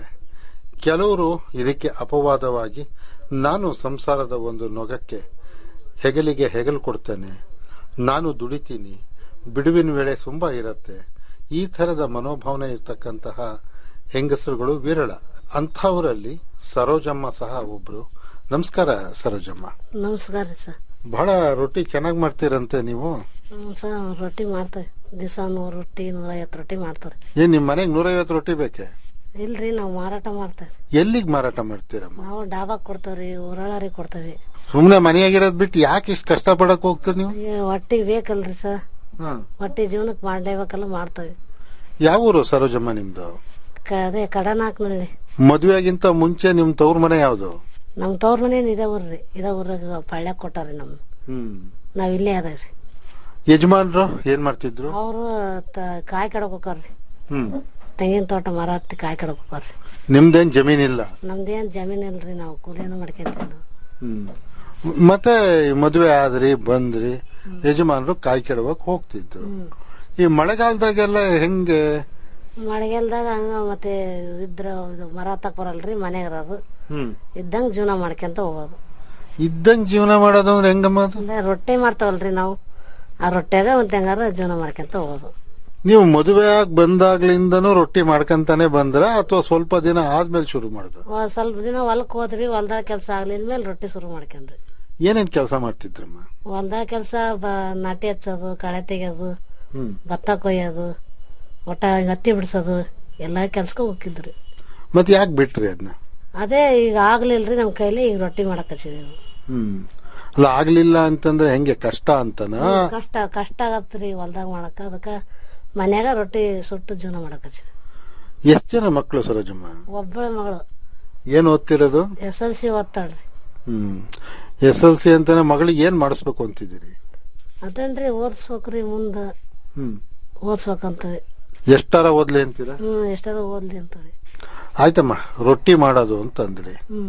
ಕೆಲವರು ಇದಕ್ಕೆ ಅಪವಾದವಾಗಿ ನಾನು ಸಂಸಾರದ ಒಂದು ನೊಗಕ್ಕೆ ಹೆಗಲಿಗೆ ಹೆಗಲು ಕೊಡ್ತೇನೆ ನಾನು ದುಡಿತೀನಿ ಬಿಡುವಿನ ವೇಳೆ ತುಂಬಾ ಇರತ್ತೆ ಈ ತರದ ಮನೋಭಾವನೆ ಇರ್ತಕ್ಕಂತಹ ಹೆಂಗಸರುಗಳು ವಿರಳ ಅಂಥವರಲ್ಲಿ ಸರೋಜಮ್ಮ ಸಹ ಒಬ್ರು ನಮಸ್ಕಾರ ಸರೋಜಮ್ಮ ನಮಸ್ಕಾರ ಸರ್ ಬಹಳ ರೊಟ್ಟಿ ಚೆನ್ನಾಗಿ ಮಾಡ್ತೀರಂತೆ ನೀವು ಹ್ಮ್ ಸರ್ ರೊಟ್ಟಿ ಮಾಡ್ತೇವೆ ದಿವಸ ನೂರು ರೊಟ್ಟಿ ನೂರೈವತ್ತು ರೊಟ್ಟಿ ಮಾಡ್ತಾರೆ ಏನ್ ನಿಮ್ ಮನೆಗೆ ನೂರೈವತ್ತು ರೊಟ್ಟಿ ಬೇಕೆ ಇಲ್ರಿ ನಾವು ಮಾರಾಟ ಮಾಡ್ತೇವೆ ಎಲ್ಲಿಗೆ ಮಾರಾಟ ಮಾಡ್ತೀರಮ್ಮ ನಾವು ಡಾಬಾಕ್ ಕೊಡ್ತೇವ್ರಿ ಊರಳಾರಿ ಕೊಡ್ತೇವೆ ಸುಮ್ನೆ ಮನೆಯಾಗಿರೋದ್ ಬಿಟ್ಟು ಯಾಕೆ ಇಷ್ಟು ಕಷ್ಟ ಪಡಕ್ ಹೋಗ್ತೀರಿ ನೀವು ಈ ಹೊಟ್ಟಿಗೆ ಬೇಕಲ್ರಿ ಸರ್ ಹ್ಮ್. ಹೊಟ್ಟಿ ಜೀವನಕ್ಕೆ ಮಾಡ್ಲೇಬೇಕಲ್ಲ ಮಾಡ್ತೇವೆ ಯಾವ ಊರು ಸರೋಜಮ್ಮ ನಿಮ್ದು ಕ- ಅದೇ ಕಡನಾಕ್ನಲ್ಲಿ ಮದುವೆಗಿಂತ ಮುಂಚೆ ನಿಮ್ ತವ್ರ ಮನೆ ಯಾವ್ದು ನಮ್ ತವ್ರ ಮನೇನ್ ಇದೇ ಊರ್ರಿ ಇದೇ ಊರಾಗ ಪಳ್ಯ ಕೊಟ್ಟಾರಿ ನಮ್ ಹ್ಮ್ ನಾವ್ ಇಲ್ಲೇ ಅದೇವ್ರಿ ಯಜಮಾನ್ರು ಏನ್ ಮಾಡ್ತಿದ್ರು ಅವ್ರು ತ- ಕಾಯಿ ಕಡಕ್ ಹೋಗ್ತಾರ್ರಿ ಹ್ಮ್ ತೆಂಗಿನ ತೋಟ ಮರ ಹತ್ತಿ ಕಾಯಿ ಕಡಕ್ ಹೋಗ್ತಾರ್ರಿ ನಿಮ್ದೇನ್ ಜಮೀನಿಲ್ಲ ನಮ್ದೇನ್ ಜಮೀನ್ ಇಲ್ರಿ ನಾವು ಕೂಲಿನೂ ಮಾಡ್ಕೊಂತೀವಿ ನಾವು ಹ್ಮ್ ಮತ್ತೆ ಮದುವೆ ಆದ್ರಿ ಬಂದ್ರಿ ಯಜಮಾನ್ರು ಕಾಯಿ ಕೆಡವಕ್ ಹೋಗ್ತಿದ್ರು ಈ ಮಳೆಗಾಲದಾಗೆಲ್ಲ ಹೆಂಗೆ ಮಳೆಗಾಲದಾಗ ಹಂಗ ಮತ್ತೆ ಇದ್ರ ಇದು ಮರ ಹತ್ತಕ್ ಬರಲ್ರಿ ಮನೆಗೆ ಇರೋದು ಹ್ಮ್ ಇದ್ದಂಗ ಜೀವನ ಮಾಡ್ಕೊಂತ ಹೋಗೋದು ಇದ್ದಂಗ್ ಜೀವನ ಮಾಡೋದು ಅಂದ್ರೆ ಹೆಂಗಮ್ಮ ಅದು ಅಂದ್ರೆ ರೊಟ್ಟಿ ಮಾಡ್ತಾವಲ್ರಿ ನಾವು ಆ ರೊಟ್ಯಾಗ ಒಂದ್ ಹೆಂಗಾರ ಜೀವನ ಮಾಡ್ಕೊಂತ ಹೋಗೋದು ನೀವು ಮದುವೆ ಆಗಿ ಬಂದಾಗ್ಲಿಂದನೂ ರೊಟ್ಟಿ ಮಾಡ್ಕೊಂತಾನೆ ಬಂದ್ರ ಅಥವಾ ಸ್ವಲ್ಪ ದಿನ ಆದ್ಮೇಲೆ ಶುರು ಮಾಡಿದ್ರು ಒಂದ್ ಸ್ವಲ್ಪ ದಿನ ಹೊಲಕ್ ಹೋದ್ರಿ ಹೊಲ್ದಾಗ ಕೆಲಸ ಆಗ್ಲಿದ ಮೇಲೆ ರೊಟ್ಟಿ ಶುರು ಮಾಡ್ಕೊಂಡ್ರಿ ಏನೇನ್ ಕೆಲಸ ಮಾಡ್ತಿದ್ರಮ್ಮ ಹೊಲ್ದಾಗ ಕೆಲಸ ನಾಟಿ ಹಚ್ಚೋದು ಕಳೆ ತೆಗಿಯೋದು ಹ್ಮ್ ಭತ್ತ ಕೊಯ್ಯೋದು ಒಟ್ಟ ಹತ್ತಿ ಬಿಡ್ಸೋದು ಎಲ್ಲಾ ಕೆಲ್ಸಕ್ಕೂ ಹೋಗಿದ್ರಿ ಮತ್ ಯಾಕೆ ಬಿಟ್ರಿ ಅದನ್ನ ಅದೇ ಈಗ ಆಗ್ಲಿಲ್ರಿ ನಮ್ ಕೈಲಿ ಈಗ ರೊಟ್ಟಿ ಮಾಡಕ್ ಹಚ್ಚಿದೀವಿ ಹ್ಮ್ ಅಲ್ಲ ಆಗ್ಲಿಲ್ಲ ಅಂತಂದ್ರೆ ಹೆಂಗೆ ಕಷ್ಟ ಅಂತನಾ ಕಷ್ಟ ಕಷ್ಟ ಆಗತ್ರಿ ಹೊಲ್ದಾಗ ಮಾಡಕ ಅದಕ್ಕ ಮನ್ಯಾಗ ರೊಟ್ಟಿ ಸುಟ್ಟು ಜೀವನ ಮಾಡಕ್ ಹಚ್ಚಿದ್ವಿ ಎಷ್ಟ್ ಜನ ಮಕ್ಳು ಸರೋಜಮ್ಮ ಒಬ್ಬಳ ಮಗಳು ಏನ್ ಓದ್ತಿರೋದು ಎಸ್ ಎಲ್ ಸಿ ಓದ್ತಾಳ್ರಿ ಹ್ಮ್ ಎಸ್ ಎಲ್ ಸಿ ಅಂತಾನೆ ಮಗಳಿಗೆ ಏನ್ ಮಾಡಿಸ್ಬೇಕು ಅಂತಿದ್ದೀರಿ ಅದೇನ್ರಿ ಓದಿಸ್ಬೇಕ್ರಿ ಮುಂದ ಹ್ಮ್ ಓದಿಸ್ಬೇಕಂತವಿ ಎಷ್ಟಾರ ಓದ್ಲಿ ಅಂತೀರಾ ಹ್ಮ್ ಎಷ್ಟಾರ ಓದ್ಲಿ ಅಂತವಿ ಆಯ್ತಮ್ಮ ರೊಟ್ಟಿ ಮಾಡೋದು ಅಂತಂದ್ರಿ ಹ್ಮ್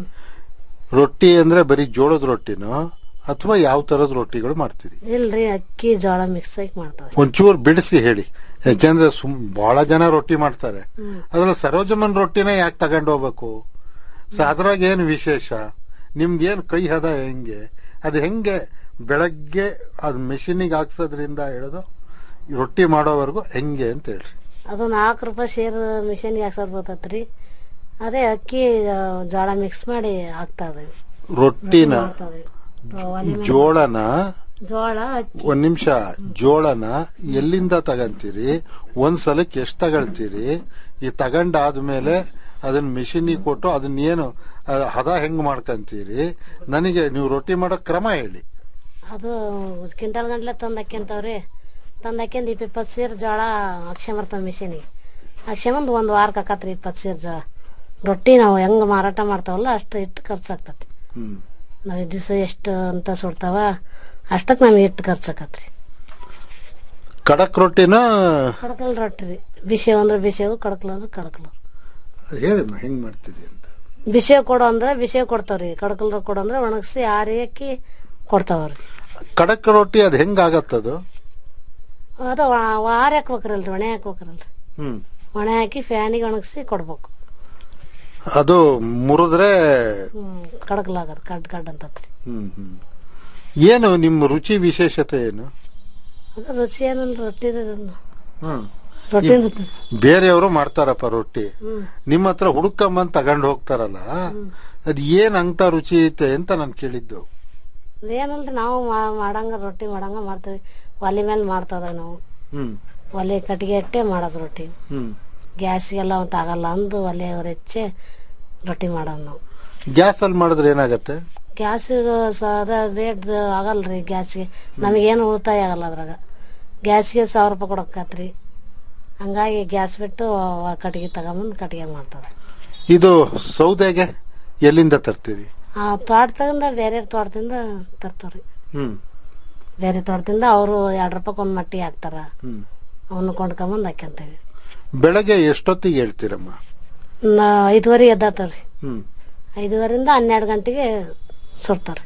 ರೊಟ್ಟಿ ಅಂದ್ರೆ ಬರೀ ಜೋಳದ ರೊಟ್ಟಿನೋ ಅಥವಾ ಯಾವ ತರದ ರೊಟ್ಟಿಗಳು ಮಾಡ್ತೀರಿ ಇಲ್ರಿ ಅಕ್ಕಿ ಜೋಳ ಮಿಕ್ಸ್ ಆಗಿ ಮಾಡ್ತಾವೆ ಒಂಚೂರು ಬಿಡಿಸಿ ಹೇಳಿ ಯಾಕೆಂದ್ರೆ ಸುಮ್ ಬಹಳ ಜನ ರೊಟ್ಟಿ ಮಾಡ್ತಾರೆ ಹ್ಮ್. ಅದ್ರಲ್ಲಿ ಸರೋಜಮ್ಮನ್ ರೊಟ್ಟಿನ ಯಾಕೆ ತಗೊಂಡು ಹೋಗ್ಬೇಕು ಸೊ ಅದ್ರಾಗ ಏನು ವಿಶೇಷ ನಿಮ್ದು ಏನ್ ಕೈ ಹದ ಹೆಂಗೆ ಅದು ಹೆಂಗೆ ಬೆಳಗ್ಗೆ ಅದ್ ಮೆಷಿನಿಗೆ ಹಾಕ್ಸೋದ್ರಿಂದ ಹಿಡಿದು ರೊಟ್ಟಿ ಮಾಡೋವರೆಗೂ ಹೆಂಗೆ ಅಂತ ಹೇಳ್ರಿ ಅದು ನಾಲ್ಕು ರೂಪಾಯಿ ಶೇರ್ ಮಿಷನ್ಗೆ ಹಾಕ್ಸೋದ್ ಬರ್ತೈತ್ರಿ ಅದೇ ಅಕ್ಕಿ ಆ, ಜೋಳ ಮಿಕ್ಸ್ ಮಾಡಿ ಹಾಕ್ತಾ ಇದೇವಿ ರೊಟ್ಟಿನ ಜೋಳನ ಜೋಳ ಅಕ್ಕಿ ಒಂದ್ ನಿಮಿಷ ಜೋಳನ ಎಲ್ಲಿಂದ ತಗಂತೀರಿ ಒಂದ್ ಸಲಕ್ಕೆ ಎಷ್ಟ್ ತಗೊಳ್ತೀರಿ ಈ ತಗೊಂಡಾದ್ಮೇಲೆ ಅದನ್ನ ಮಿಷಿನಿಗೆ ಕೊಟ್ಟು ಅದನ್ನ ಏನು ಅದ್ ಹದ ಹೆಂಗ್ ಮಾಡ್ಕಂತೀರಿ ನನಗೆ ನೀವು ರೊಟ್ಟಿ ಮಾಡೋ ಕ್ರಮ ಹೇಳಿ ಅದು ಕ್ವಿಂಟಲ್ ಗಂಟ್ಲೆ ತಂದು ಹಾಕ್ಯಂತವ್ರಿ ತಂದು ಹಾಕ್ಯಂದು ಇಪ್ಪ ಇಪ್ಪತ್ತು ಸೇರ್ ಜೋಳ ಹಾಕ್ಸ್ಕೊಂಬರ್ತಾವ ಮಿಷಿನಿಗೆ ಹಾಕ್ಸ್ಕೊಂಬಂದು ಒಂದು ವಾರಕ್ಕೆ ಹಾಕತ್ರಿ ಇಪ್ಪತ್ತು ಸೇರ್ ಜೋಳ ರೊಟ್ಟಿ ನಾವು ಹೆಂಗ್ ಮಾರಾಟ ಮಾಡ್ತಾವಲ್ಲ ಅಷ್ಟು ಇಟ್ಟು ಖರ್ಚಾಗ್ತತಿ ಹ್ಮ್ ನಾವು ದಿವಸ ಎಷ್ಟು ಅಂತ ಸುಡ್ತಾವ ಅಷ್ಟಕ್ಕೆ ನಮ್ಗೆ ಇಟ್ಟು ಖರ್ಚಾಕತ್ರಿ ಕಡಕ್ ರೊಟ್ಟಿನ ಕಡಕಲ್ ರೊಟ್ಟಿ ರೀ ಬಿಸಿಯವ್ ಅಂದ್ರೆ ಬಿಸಿಯವು ಕಡಕಲ್ ಅಂದ್ರೆ ಕಡಕಲ್ ಅದ್ ಹೇಳಿಮ್ಮ ಹೆಂಗ್ ಮಾಡ್ತೀರಿ ಅಂತ ಬಿಸಿಯವ್ ಕೊಡು ಅಂದ್ರೆ ಬಿಸಿಯವ್ ಕೊಡ್ತಾವ್ರಿ ಕಡಕಲ್ ಕೊಡು ಅಂದ್ರೆ ಒಣಗಿಸಿ ಆರಿ ಹಾಕಿ ಕೊಡ್ತಾವ್ರಿ ಕಡಕ್ ರೊಟ್ಟಿ ಅದ್ ಹೆಂಗ್ ಆಗತ್ತದು ಅದು ಆರಿ ಹಾಕ್ಬೇಕ್ರಲ್ರಿ ಒಣೆ ಹಾಕ್ಬೇಕ್ರಲ್ರಿ ಹ್ಮ್ ಒಣೆ ಹಾಕಿ ಫ್ಯಾನಿಗೆ ಒಣಗಿಸಿ ಕೊಡ್ಬೇಕು ಅದು ಮುರಿದ್ರೆ ಹ್ಮ್ ಕಡಕಲಾಗದು ಕಡ್ ಕಡ್ ಅಂತತ್ರಿ ಹ್ಮ್ ಹ್ಮ್ ಏನು ನಿಮ್ಮ ರುಚಿ ವಿಶೇಷತೆ ಏನು ಅದು ರುಚಿ ಏನಲ್ಲ ರೊಟ್ಟಿ ಹ್ಮ್ ರೊಟ್ಟಿ ಬೇರೆಯವರು ಮಾಡ್ತಾರಪ್ಪ ರೊಟ್ಟಿ ನಿಮ್ಮ ಹತ್ರ ಹುಡುಕಂಬಂದ್ ತಗೊಂಡ್ ಹೋಗ್ತಾರಲ್ಲ ಅದ್ ಏನ್ ಅಂತ ರುಚಿ ಐತೆ ಅಂತ ನಾನ್ ಕೇಳಿದ್ದು ಏನಲ್ರಿ ನಾವು ಮಾ- ಮಾಡಂಗ ರೊಟ್ಟಿ ಮಾಡಂಗ ಮಾಡ್ತೀವಿ ಒಲೆ ಮೇಲೆ ಮಾಡ್ತದ ನಾವು ಹ್ಮ್ ಒಲೆ ಕಟ್ಟಿಗೆ ಇಟ್ಟೆ ಮಾಡೋದು ರೊಟ್ಟಿ ಹ್ಮ್ ಗ್ಯಾಸ್ಗೆಲ್ಲ ಅಂತ ಆಗಲ್ಲ ಅಂದು ಒಲೆ ಅವ್ರ ಹೆಚ್ಚೆ ರೊಟ್ಟಿ ಮಾಡೋದು ನಾವು ಗ್ಯಾಸ್ ಅಲ್ಲಿ ಮಾಡಿದ್ರೆ ಏನಾಗತ್ತೆ ಗ್ಯಾಸ್ ಅದ ರೇಟ್ ಆಗಲ್ರಿ ಗ್ಯಾಸ್ಗೆ ನಮಗೇನು ಉಳಿತಾಯ ಆಗಲ್ಲ ಅದ್ರಾಗ ಗ್ಯಾಸ್ಗೆ ಸಾವಿರ ರೂಪಾಯಿ ಕೊಡಕತ್ರಿ ಹಂಗಾಗಿ ಗ್ಯಾಸ್ ಬಿಟ್ಟು ಆ ಕಟ್ಟಿಗೆ ತಗೊಂಬಂದು ಕಟ್ಟಿಗೆ ಮಾಡ್ತದೆ ಇದು ಸೌದೆಗೆ ಎಲ್ಲಿಂದ ತರ್ತೀವಿ ಆ ತೋಟದಿಂದ ಬೇರೆ ತೋಟದಿಂದ ತರ್ತಾವ್ರಿ ಹ್ಮ್ ಬೇರೆ ತೋಟದಿಂದ ಅವರು ಎರಡು ರೂಪಾಯಿ ಒಂದು ಮಟ್ಟಿ ಹಾಕ್ತಾರ ಹ್ಮ್ ಅವನ್ನ ಕೊಂಡ್ಕೊಂಬಂದು ಹಾಕ್ಯಂತೇವಿ ಬೆಳಗ್ಗೆ ಎಷ್ಟೊತ್ತಿಗೆ ಹೇಳ್ತೀರಮ್ಮ ನಾ ಐದುವರೆ ಎದ್ದಾತವ್ರಿ ಹ್ಮ್ ಐದುವರೆಯಿಂದ ಹನ್ನೆರಡು ಗಂಟೆಗೆ ಸುಡ್ತಾರ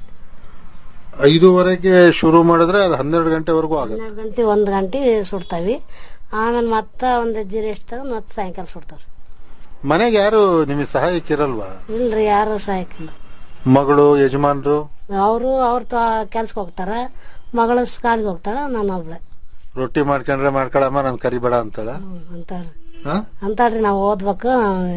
ಐದೂವರೆಗೆ ಶುರು ಮಾಡಿದ್ರೆ ಅದು ಹನ್ನೆರಡು ಗಂಟೆವರೆಗೂ ಆಗತ್ತೆ ಹನ್ನೆರಡು ಗಂಟೆ ಒಂದು ಗಂಟೆ ಸುಡ್ತಾವಿ ಆಮೇಲೆ ಮತ್ತೆ ಒಂದು ಹೆಜ್ಜೆ ರೆಸ್ಟ್ ತಗೊಂಡು ಮತ್ತೆ ಸಾಯಂಕಾಲ ಸುಡ್ತಾರ ಮನೆಗೆ ಯಾರು ನಿಮಗೆ ಸಹಾಯಕ್ಕೆ ಇರಲ್ವಾ ಇಲ್ರಿ ಯಾರು ಸಹಾಯಕ್ಕಿಲ್ಲ ಮಗಳು ಯಜಮಾನ್ರು ಅವರು ಅವ್ರ ಕೆಲ್ಸಕ್ಕೆ ಹೋಗ್ತಾರ ಮಗಳು ಸ್ಕಾಲ್ಗೆ ಹೋಗ್ತಾಳ ನಾನು ಒಬ್ಳೆ ರೊಟ್ಟಿ ಮಾಡ್ಕೊಂಡ್ರೆ ಮಾಡ್ಕೊಳಮ್ಮ ನನ್ ಕರಿಬೇಡ ಅಂತಾಳ ಅಂತಾಳ್ರಿ ಹಾ? ಅಂತಾಳ್ರಿ ನಾವು ಓದ್ಬೇಕು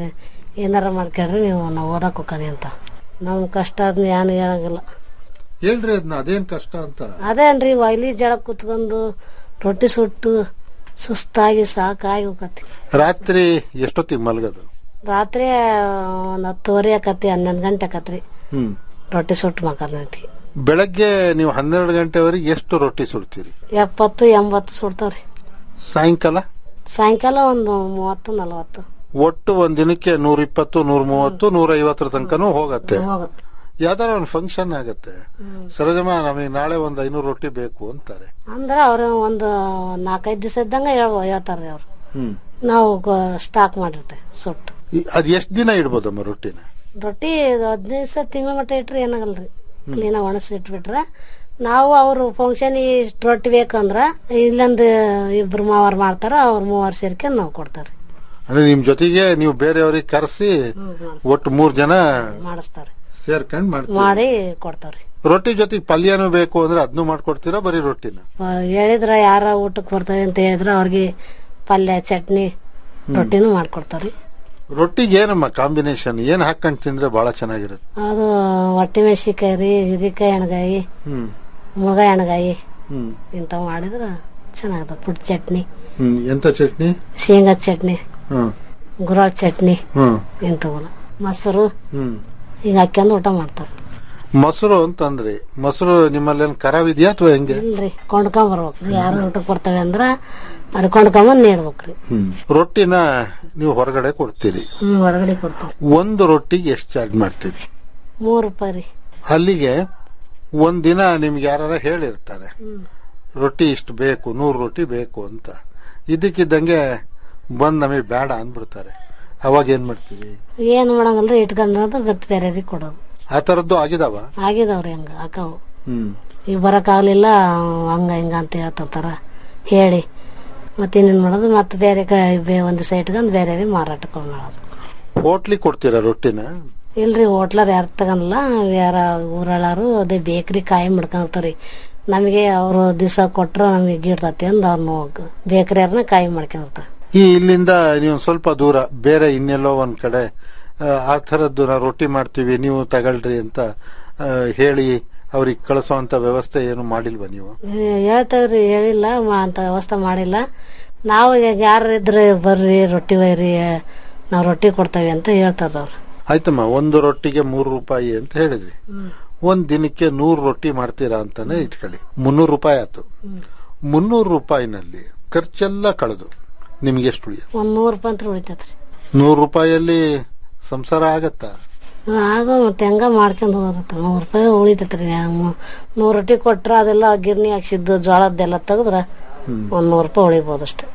ಏನಾರ ಮಾಡ್ಕೊಳ್ರಿ ನೀವು ನಾವು ಓದಕ್ ಹೋಗ್ಕನಿ ಅಂತ ನಮ್ ಕಷ್ಟ ಅದ್ನ ಏನು ಹೇಳಂಗಿಲ್ಲ ಹೇಳ್ರಿ ಅದನ್ನ ಅದೇನ್ ಕಷ್ಟ ಅಂತ ಅದೇನ್ರಿ ಒಯ್ಲಿ ಜಳ ಕುತ್ಕೊಂಡು ರೊಟ್ಟಿ ಸುಟ್ಟು ಸುಸ್ತಾಗಿ ಸಾಕಾಗಿ ಹೋಗತಿ ರಾತ್ರಿ ಎಷ್ಟೊತ್ತಿಗೆ ಮಲ್ಗದು ರಾತ್ರಿ ಒಂದ್ ಹತ್ತುವರೆ ಆಕತಿ ಹನ್ನೊಂದು ಗಂಟೆ ಆಕತ್ರಿ ಹ್ಮ್ ರೊಟ್ಟಿ ಸುಟ್ಟು ಮಕ್ಕಳೈತಿ ಬೆಳಗ್ಗೆ ನೀವು ಹನ್ನೆರಡು ಗಂಟೆವರೆಗೆ ಎಷ್ಟು ರೊಟ್ಟಿ ಸುಡ್ತೀರಿ ಎಪ್ಪತ್ತು ಎಂಬತ್ತು ಸುಡ್ತಾವ್ರಿ ಸಾಯಂಕಾಲ ಸಾಯಂಕಾಲ ಒಂದು ಮೂವತ್ತು ನಲವತ್ತು ಒಟ್ಟು ಒಂದ್ ದಿನಕ್ಕೆ ನೂರ ಇಪ್ಪತ್ತು ನೂರ ಮೂವತ್ತು ನೂರ ಐವತ್ತರ ತನಕನೂ ಹೋಗತ್ತೆ ಹೋಗುತ್ತೆ ಯಾವ್ದಾರ ಒಂದು ಫಂಕ್ಷನ್ ಆಗತ್ತೆ ಸರೋಜಮ್ಮ ನಮಗೆ ನಾಳೆ ಒಂದ್ ಐನೂರು ರೊಟ್ಟಿ ಬೇಕು ಅಂತಾರೆ ಅಂದ್ರೆ ಅವ್ರು ಒಂದು ನಾಲ್ಕೈದು ದಿವಸ ಇದ್ದಂಗ ಹೇಳ್ ಹೇಳ್ತಾರ್ರಿ ಅವ್ರು ಹ್ಮ್ ನಾವು ಸ್ಟಾಕ್ ಮಾಡಿರ್ತೇವೆ ಸುಟ್ಟು ಈ- ಅದ್ ಎಷ್ಟ್ ದಿನ ಇಡ್ಬೋದಮ್ಮ ರೊಟ್ಟಿನ ರೊಟ್ಟಿ ಹದಿನೈದು ದಿವಸ ತಿಂಗಳ ಮಟ್ಟ ಇಟ್ರಿ ಏನಾಗಲ್ರಿ ಕ್ಲೀನಾಗಿ ಒಣಸಿ ಇಟ್ಬಿಟ್ರೆ ನಾವು ಅವ್ರು ಫಂಕ್ಷನ್ ಇಷ್ಟು ರೊಟ್ಟಿ ಬೇಕಂದ್ರ ಇಲ್ಲೊಂದು ಇಬ್ರು ಮಾವಾರ್ ಮಾಡ್ತಾರ ಅವ್ರ ಮೂವರು ಸೇರ್ಕೊಂಡು ನಾವು ಕೊಡ್ತಾರ ಅಂದ್ರೆ ನಿಮ್ ಜೊತೆಗೆ ನೀವು ಬೇರೆಯವ್ರಿಗೆ ಕರೆಸಿ ಒಟ್ಟು ಮೂರ್ ಜನ ಮಾಡಿಸ್ತಾರ ಸೇರ್ಕೊಂಡ್ ಮಾಡ್ತೀವಿ ಮಾಡಿ ಕೊಡ್ತಾವ್ರಿ ರೊಟ್ಟಿ ಜೊತೆಗೆ ಪಲ್ಯನೂ ಬೇಕು ಅಂದ್ರೆ ಅದನ್ನು ಮಾಡ್ಕೊಡ್ತೀರಾ ಬರೀ ರೊಟ್ಟಿನ ಆ, ಹೇಳಿದ್ರ ಯಾರ ಊಟಕ್ಕೆ ಬರ್ತಾವೆ ಅಂತ ಹೇಳಿದ್ರ ಅವ್ರಿಗೆ ಪಲ್ಯ ಚಟ್ನಿ ರೊಟ್ಟಿನೂ ಮಾಡ್ಕೊಡ್ತಾವ್ರಿ ರೊಟ್ಟಿಗೆ ಏನಮ್ಮ ಕಾಂಬಿನೇಷನ್ ಏನ್ ಹಾಕೊಂಡ್ ತಿಂದ್ರೆ ಬಹಳ ಚೆನ್ನಾಗಿರುತ್ತೆ ಅದು ಹೊಟ್ಟೆ ಮೆಣಸಿಕಾಯಿ ರೀ ಹಿರಿಕಾಯಿ ಎಣ್ಗಾಯಿ ಹ್ಮ್ ಮುಳಗಾಯಿ ಎಣ್ಗಾಯಿ ಹ್ಮ್ ಇಂಥವು ಮಾಡಿದ್ರ ಚೆನ್ನಾಗದ ಪುಟ್ ಚಟ್ನಿ ಹ್ಮ್ ಎಂತ ಚಟ್ನಿ ಶೇಂಗಾ ಚಟ್ನಿ ಹ್ಮ್ ಗುರಾಳ್ ಚಟ್ನಿ ಹ್ಮ್ ಇಂಥವನ್ನ ಮೊಸರು ಹ್ಮ್ ಹಿಂಗ ಹಾಕ್ಯಂದು ಊಟ ಮಾಡ್ತಾರ ಮೊಸರು ಅಂತಂದ್ರಿ ಮೊಸರು ನಿಮ್ಮಲ್ಲಿ ಏನ್ ಖರಾಬ್ ಇದೆಯಾ ಅಥವಾ ಹೆಂಗೆ ಇಲ್ರಿ ಕೊಂಡ್ಕೊಂಡ್ ಬರ್ಬೇಕ್ರಿ ಯಾರು ಊಟಕ್ಕೆ ಬರ್ತವೆ ಅಂದ್ರ ಅವ್ರ ಕೊಂಡ್ಕೊಂಬಂದ್ ನೀಡ್ಬೇಕ್ರಿ ರೊಟ್ಟಿನ ನೀವು ಹೊರಗಡೆ ಕೊಡ್ತೀರಿ ಹ್ಮ್ ಹೊರಗಡೆ ಕೊಡ್ತೀವಿ ಒಂದು ರೊಟ್ಟಿಗೆ ಎಷ್ಟು ಚಾರ್ಜ್ ಮಾಡ್ತೀರಿ ಮೂರ್ ರೂಪಾಯಿ ರೀ ಅಲ್ಲಿಗೆ ಒಂದ್ ದಿನ ನಿಮ್ಗೆ ಯಾರ ಹೇಳಿರ್ತಾರೆ ರೊಟ್ಟಿ ಇಷ್ಟು ಬೇಕು ನೂರು ರೊಟ್ಟಿ ಬೇಕು ಅಂತ ಇದಕ್ಕಿದ್ದಂಗೆ ಬಂದ್ ನಮಗೆ ಬೇಡ ಅಂದ್ಬಿಡ್ತಾರೆ ಅವಾಗ ಏನ್ ಮಾಡ್ತೀವಿ ಏನ್ ಮಾಡಂಗಲ್ರಿ ಇಟ್ಕೊಂಡ್ರದ ಮತ್ತೆ ಬೇರೆಯವ್ರಿಗೆ ಕೊಡೋದು ಆ ತರದ್ದು ಆಗಿದಾವ ಆಗಿದಾವ್ರಿ ಹಂಗ ಅಕ್ಕವು ಹ್ಮ್ ಈಗ ಬರಕ್ಕಾಗ್ಲಿಲ್ಲ ಹಂಗ ಹಿಂಗ ಅಂತ ಹೇಳ್ತಿರ್ತಾರ ಹೇಳಿ ಮತ್ತೆ ಇನ್ನೇನ್ ಮಾಡೋದು ಮತ್ತೆ ಬೇರೆ ಕಡೆ ಒಂದ್ ದಿವಸ ಇಟ್ಕೊಂಡ್ ಬೇರೆ ಮಾರಾಟಕ್ಕೆ ಮಾಡೋದು ಹೋಟ್ಲಿ ಕೊಡ್ತೀರಾ ರೊಟ್ಟಿನ ಇಲ್ರಿ ಹೋಟ್ಲರ್ ಯಾರು ತಗನಲ್ಲ ಯಾರ ಊರಳ್ಳಾರು ಅದೇ ಬೇಕ್ರಿ ಕಾಯಿ ಮಾಡ್ಕೊಂತಾರ್ರಿ ನಮಗೆ ಅವರು ದಿವಸ ಕೊಟ್ರ ನಮಗೆ ಗಿಡ್ತತಿ ಅಂದ್ ಅವ್ರನ್ನ ಬೇಕ್ರಿಯರ್ನ ಕಾಯಿ ಮಾಡ್ಕೊಂಡಿರ್ತಾರ ಈ ಇಲ್ಲಿಂದ ನೀವು ಸ್ವಲ್ಪ ದೂರ ಬೇರೆ ಇನ್ನೆಲ್ಲೋ ಒಂದ್ ಕಡೆ ಆ, ಆ ಥರದ್ದು ನಾವು ರೊಟ್ಟಿ ಮಾಡ್ತೀವಿ ನೀವು ತಗೊಳ್ರಿ ಅಂತ ಆ, ಹೇಳಿ ಅವ್ರಿಗೆ ಕಳಿಸೋಂತ ವ್ಯವಸ್ಥೆ ಏನು ಮಾಡಿಲ್ವಾ ನೀವು ಹೇಳ್ತೇವ್ರಿ ಹೇಳಿಲ್ಲ ಮಾ- ಅಂತ ವ್ಯವಸ್ಥೆ ಮಾಡಿಲ್ಲ ನಾವು ಈಗ ಯಾರು ಇದ್ರೆ ಬರ್ರಿ ರೊಟ್ಟಿ ಒಯ್ರಿ ನಾವು ರೊಟ್ಟಿ ಕೊಡ್ತೇವೆ ಅಂತ ಹೇಳ್ತಾರ ಅವ್ರು ಆಯ್ತಮ್ಮ ಒಂದು ರೊಟ್ಟಿಗೆ ಮೂರು ರೂಪಾಯಿ ಅಂತ ಹೇಳಿದ್ರಿ ಒಂದ್ ದಿನಕ್ಕೆ ನೂರು ರೊಟ್ಟಿ ಮಾಡ್ತೀರಾ ಅಂತಾನೆ ಇಟ್ಕೊಳ್ಳಿ ಮುನ್ನೂರು ರೂಪಾಯಿ ಆಯ್ತು ಮುನ್ನೂರು ರೂಪಾಯಿನಲ್ಲಿ ಖರ್ಚೆಲ್ಲ ಕಳೆದು ನಿಮ್ಗೆ ಎಷ್ಟು ಉಳಿಯ ಒಂದ್ ನೂರ್ ರೂಪಾಯಿ ಅಂತ ಉಳಿತೈತ್ರಿ ನೂರು ರೂಪಾಯಲ್ಲಿ ಸಂಸಾರ ಆಗತ್ತಾ ಆಗ ಮತ್ತೆ ಹೆಂಗ ಮಾಡ್ಕೊಂಡ್ ಹೋಗ್ರತ್ತ ನೂರ್ ರೂಪಾಯಿ ಉಳಿತೈತ್ರಿ ಮೂ- ನೂರ್ ರೊಟ್ಟಿ ಕೊಟ್ರ ಅದೆಲ್ಲ ಗಿರ್ನಿ ಹಾಕ್ಸಿದ್ದು ಜೋಳದ್ದೆಲ್ಲ ತೆಗದ್ರ ಒಂದ್ ನೂರ್ ರೂಪಾಯಿ ಉಳಿಬೋದು ಅಷ್ಟೇ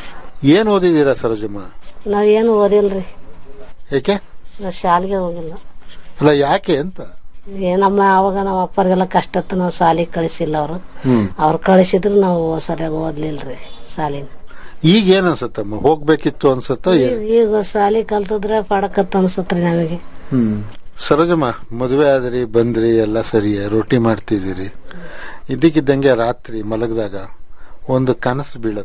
ಏನ್ ಓದಿದೀರಾ ಸರೋಜಮ್ಮ ನಾವ್ ಏನು ಓದಿಲ್ರಿ ಏಕೆ ನಾವ್ ಶಾಲೆಗೆ ಹೋಗಿಲ್ಲ ಅಲ್ಲ ಯಾಕೆ ಅಂತ ಏ ನಮ್ಮ ಅವಾಗ ನಮ್ಮ ಅಪ್ಪರಿಗೆಲ್ಲ ಕಷ್ಟ ಇತ್ತು ನಾವು ಶಾಲೆಗೆ ಕಳಿಸಿಲ್ಲ ಅವ್ರು ಹ್ಮ್ ಅವ್ರು ಕಳಿಸಿದ್ರು ನಾವು ಸರಿಯಾಗಿ ಓದ್ಲಿಲ್ರಿ ಶಾಲಿನ ಈಗ ಏನ್ ಅನ್ಸತ್ತಮ್ಮ ಹೋಗ್ಬೇಕಿತ್ತು ಅನ್ಸತ್ತ ಏನ್ ಈಗ ಶಾಲಿ ಕಲ್ತಿದ್ರೆ ಪಡಕತ್ ಅನ್ಸತ್ರಿ ನಮಗೆ ಹ್ಮ್ ಸರೋಜಮ್ಮ ಮದುವೆ ಆದ್ರಿ ಬಂದ್ರಿ ಎಲ್ಲ ಸರಿ ರೊಟ್ಟಿ ಮಾಡ್ತಿದ್ದೀರಿ ಇದಕ್ಕಿದ್ದಂಗೆ ರಾತ್ರಿ ಮಲಗಿದಾಗ ಒಂದು ಕನಸು ಬೀಳತ್ತೆ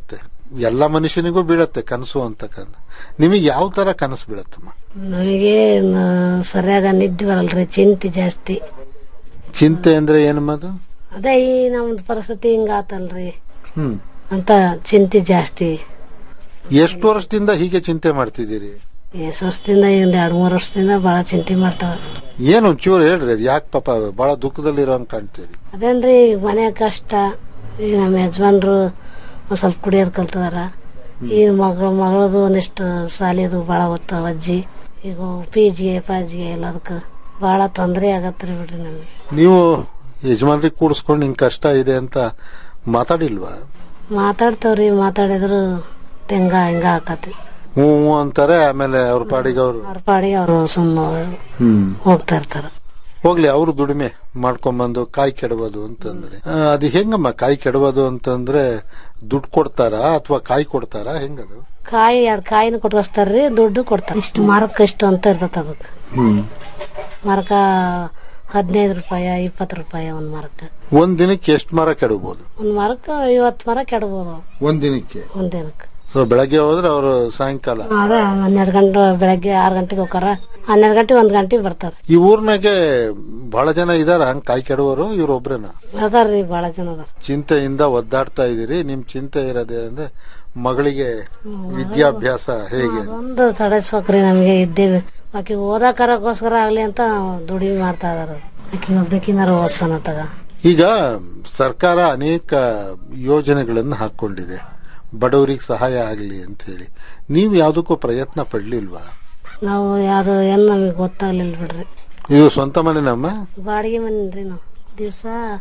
ಎಲ್ಲ ಮನುಷ್ಯನಿಗೂ ಬೀಳತ್ತೆ ಕನಸು ಅಂತಕ್ಕಂಥ ನಿಮಗೆ ಯಾವ ತರ ಕನಸು ಬೀಳತ್ತಮ್ಮ ನಮಗೆ ನ- ಸರಿಯಾಗ ನಿದ್ದೆ ಬರಲ್ರಿ ಚಿಂತೆ ಜಾಸ್ತಿ ಚಿಂತೆ ಅಂದ್ರೆ ಏನಮ್ಮ ಅದು ಅದೇ ಈ ನಮ್ದು ಪರಿಸ್ಥಿತಿ ಹಿಂಗ ಆತಲ್ರಿ ಹ್ಮ್ ಅಂತ ಚಿಂತೆ ಜಾಸ್ತಿ ಎಷ್ಟು ವರ್ಷದಿಂದ ಹೀಗೆ ಚಿಂತೆ ಮಾಡ್ತಿದ್ದೀರಿ ಎಷ್ಟು ವರ್ಷದಿಂದ ಒಂದ್ ಎರಡ್ ಮೂರ್ ವರ್ಷದಿಂದ ಬಹಳ ಚಿಂತೆ ಮಾಡ್ತಾವ ಏನು ಒಂಚೂರು ಹೇಳ್ರಿ ಅದು ಯಾಕೆ ಪಾಪ ಬಹಳ ದುಃಖದಲ್ಲಿ ಇರೋಂಗ್ ಕಾಣ್ತೀರಿ ಅದೇನ್ರಿ ಈಗ ಮನೆ ಕಷ್ಟ ಈಗ ನಮ್ಮ ಯಜಮಾನ್ರು ಒಂದ್ ಸ್ವಲ್ಪ ಕುಡಿಯೋದ್ ಕಲ್ತದಾರ ಈ ಮಗಳ ಮಗಳದು ಒಂದಿಷ್ಟು ಸಾಲಿದು ಭಾಳ ಓದ್ತಾವ ಅಜ್ಜಿ ಈಗ ಪಿ ಜಿಗೆ ಪಾಜಿಗೆ ಎಲ್ಲದಕ್ಕೆ ಭಾಳ ತೊಂದರೆ ಆಗತ್ರಿ ಬಿಡ್ರಿ ನಮಗೆ ನೀವು ಯಜಮಾನ್ರಿಗೆ ಕೂಡಿಸ್ಕೊಂಡು ಹಿಂಗ್ ಕಷ್ಟ ಇದೆ ಅಂತ ಮಾತಾಡಿಲ್ವಾ ಮಾತಾಡ್ತಾವ್ರಿ ಮಾತಾಡಿದ್ರು ತೆಂಗ ಹಿಂಗ ಆಕತಿ ಹ್ಞೂ ಹ್ಞೂ ಅಂತಾರೆ ಆಮೇಲೆ ಅವ್ರ ಪಾಡಿಗೆ ಅವರು ಅವ್ರ ಪಾಡಿಗೆ ಅವರು ಸುಮ್ಮನೆ ಹ್ಮ್ ಹೋಗ್ತಾ ಇರ್ತಾರ ಹೋಗ್ಲಿ ಅವ್ರು ದುಡಿಮೆ ಮಾಡ್ಕೊಂಬಂದು ಕಾಯಿ ಕೆಡಬೋದು ಅಂತಂದ್ರೆ ಆ, ಅದು ಹೆಂಗಮ್ಮ ಕಾಯಿ ಕೆಡಬೋದು ಅಂತಂದ್ರೆ ದುಡ್ಡು ಕೊಡ್ತಾರಾ ಅಥವಾ ಕಾಯಿ ಕೊಡ್ತಾರಾ ಹೆಂಗದು ಕಾಯಿ ಎರಡು ಕಾಯಿನ ಕೊಟ್ಕೊಸ್ತಾರ್ರಿ ದುಡ್ಡು ಕೊಡ್ತಾರ ಇಷ್ಟು ಮರಕ್ಕೆ ಇಷ್ಟು ಅಂತ ಇರ್ತದ ಅದಕ್ಕೆ ಹ್ಮ್ ಮರಕ ಹದಿನೈದು ರೂಪಾಯಿ ಇಪ್ಪತ್ತು ರೂಪಾಯಿ ಒಂದ್ ಮರಕ್ಕೆ ಒಂದ್ ದಿನಕ್ಕೆ ಎಷ್ಟು ಮರ ಕೆಡಬಹುದು ಒಂದ್ ಮರಕ್ಕೆ ಐವತ್ತು ಮರ ಕೆಡಬಹುದು ಒಂದ್ ದಿನಕ್ಕೆ ಒಂದ್ ದಿನಕ್ಕೆ ಸೊ ಬೆಳಗ್ಗೆ ಹೋದ್ರೆ ಅವರು ಸಾಯಂಕಾಲ ಅದೇ ಹನ್ನೆರಡು ಗಂಟೆ ಬೆಳಗ್ಗೆ ಆರು ಗಂಟೆಗೆ ಹೋಗಾರ ಹನ್ನೆರಡು ಗಂಟೆ ಒಂದ್ ಗಂಟೆಗೆ ಬರ್ತಾರ ಈ ಊರ್ನಾಗೆ ಬಹಳ ಜನ ಇದಾರ ಹಂಗ್ ಕಾಯಿ ಕೆಡುವರು ಇವ್ರ ಒಬ್ರೇನ ಅದಾರ್ರಿ ಬಹಳ ಜನ ಅದಾರ ಚಿಂತೆಯಿಂದ ಒದ್ದಾಡ್ತಾ ಇದೀರಿ ನಿಮ್ ಚಿಂತೆ ಇರೋದೇನಂದ್ರೆ ಮಗಳಿಗೆ ವಿದ್ಯಾಭ್ಯಾಸ ಹೇಗೆ ಒಂದು ತಡೆಸ್ಬೇಕ್ರಿ ನಮ್ಗೆ ಇದ್ದೇವೆ ಆಕಿ ಓದಾಕರಕ್ಕೋಸ್ಕರ ಆಗ್ಲಿ ಅಂತ ದುಡಿಮೆ ಮಾಡ್ತಾ ಇದಾರ ಆಕಿ ಒಬ್ಬಕಿನಾರ ಓದ್ಸನ ತಗ ಈಗ ಸರ್ಕಾರ ಅನೇಕ ಯೋಜನೆಗಳನ್ನು ಹಾಕೊಂಡಿದೆ ಬಡವರಿಗೆ ಸಹಾಯ ಆಗಲಿ ಅಂತ ಹೇಳಿ ನೀವು ಯಾವ್ದಕ್ಕೂ ಪ್ರಯತ್ನ ಪಡ್ಲಿಲ್ವಾ ನಾವು ಯಾವ್ದು ಏನ್ ನಮಗೆ ಗೊತ್ತಾಗ್ಲಿಲ್ಲ ಬಿಡ್ರಿ ಇದು ಸ್ವಂತ ಮನೆನಮ್ಮ ಬಾಡಿಗೆ ಮನೇನ್ರಿ ನಾವು ದಿವಸ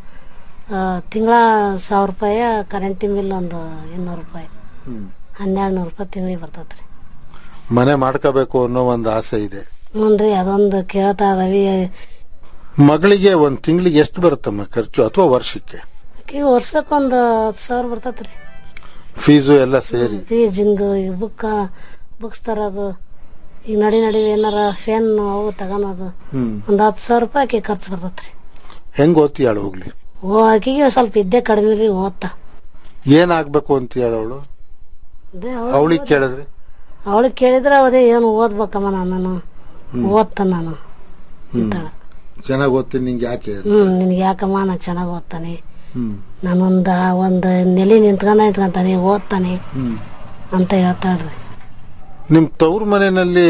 ತಿಂಗಳ ಸಾವಿರ ರೂಪಾಯಿ ಕರೆಂಟಿನ ಬಿಲ್ ಒಂದು ಇನ್ನೂರು ರೂಪಾಯಿ ಹನ್ನೆರಡು ನೂರು ರೂಪಾಯಿ ತಿಂಗಳಿಗೆ ಬರ್ತೈತ್ರಿ ಮನೆ ಮಾಡ್ಕೋಬೇಕು ಅನ್ನೋ ಒಂದು ಆಸೆ ಇದೆ ಹ್ಞೂನ್ರಿ ಅದೊಂದು ಕೇಳ್ತಾ ಇದಾವಿ ಮಗಳಿಗೆ ಒಂದ್ ತಿಂಗಳಿಗೆ ಎಷ್ಟು ಬರುತ್ತಮ್ಮ ಖರ್ಚು ಅಥವಾ ವರ್ಷಕ್ಕೆ ಆಕಿ ವರ್ಷಕ್ಕೊಂದು ಹತ್ತು ಸಾವಿರ ಬರ್ತೈತ್ರಿ ಫೀಸು ಎಲ್ಲ ಸೇರಿ ಫೀಜಿಂದು ಈ ಬುಕ್ ಬುಕ್ಸ್ ತರೋದು ಈಗ ನಡಿ ನಡಿ ಏನಾರ ಫೇನ್ ಅವು ತಗೊಳೋದು ಹ್ಮ್ ಒಂದ್ ಹತ್ತು ಸಾವಿರ ರೂಪಾಯಿ ಆಕಿ ಖರ್ಚು ಬರ್ತೈತ್ರಿ ಹೆಂಗ್ ಓದ್ತೀಯಾಳು ಹೋಗ್ಲಿ ಓ ಆಕಿಗೆ ಸ್ವಲ್ಪ ಇದ್ದೇ ಕಡಿಮೆ ರೀ ಓದ್ತಾ ಏನಾಗ್ಬೇಕು ಅಂತ ಹೇಳವಳು ಅದೇ ಅವಳಿಗೆ ಕೇಳಿದ್ರಿ ಅವಳಿಗೆ ಕೇಳಿದ್ರೆ ಅದೇ ಏನು ಓದ್ಬೇಕಮ್ಮ ನಾನು ಓದ್ತ ನಾನು ಅಂತಾಳ ಚೆನ್ನಾಗ್ ಓದ್ತೀನಿ ನಿಂಗೆ ಯಾಕೆ ಹ್ಮ್ ನಿನ್ಗೆ ಯಾಕಮ್ಮ ನಾ ಚೆನ್ನಾಗಿ ಓದ್ತಾನೆ ಹ್ಮ್ ನಾನೊಂದ ಒಂದ್ ನೆಲೆ ನಿಂತ್ಕೊಂಡ ನಿಂತ್ಕೊಂತಾನೆ ಓದ್ತಾನೆ ಹ್ಮ್ ಅಂತ ಹೇಳ್ತಾಳ್ರಿ ನಿಮ್ ತವ್ರ ಮನೆಯಲ್ಲಿ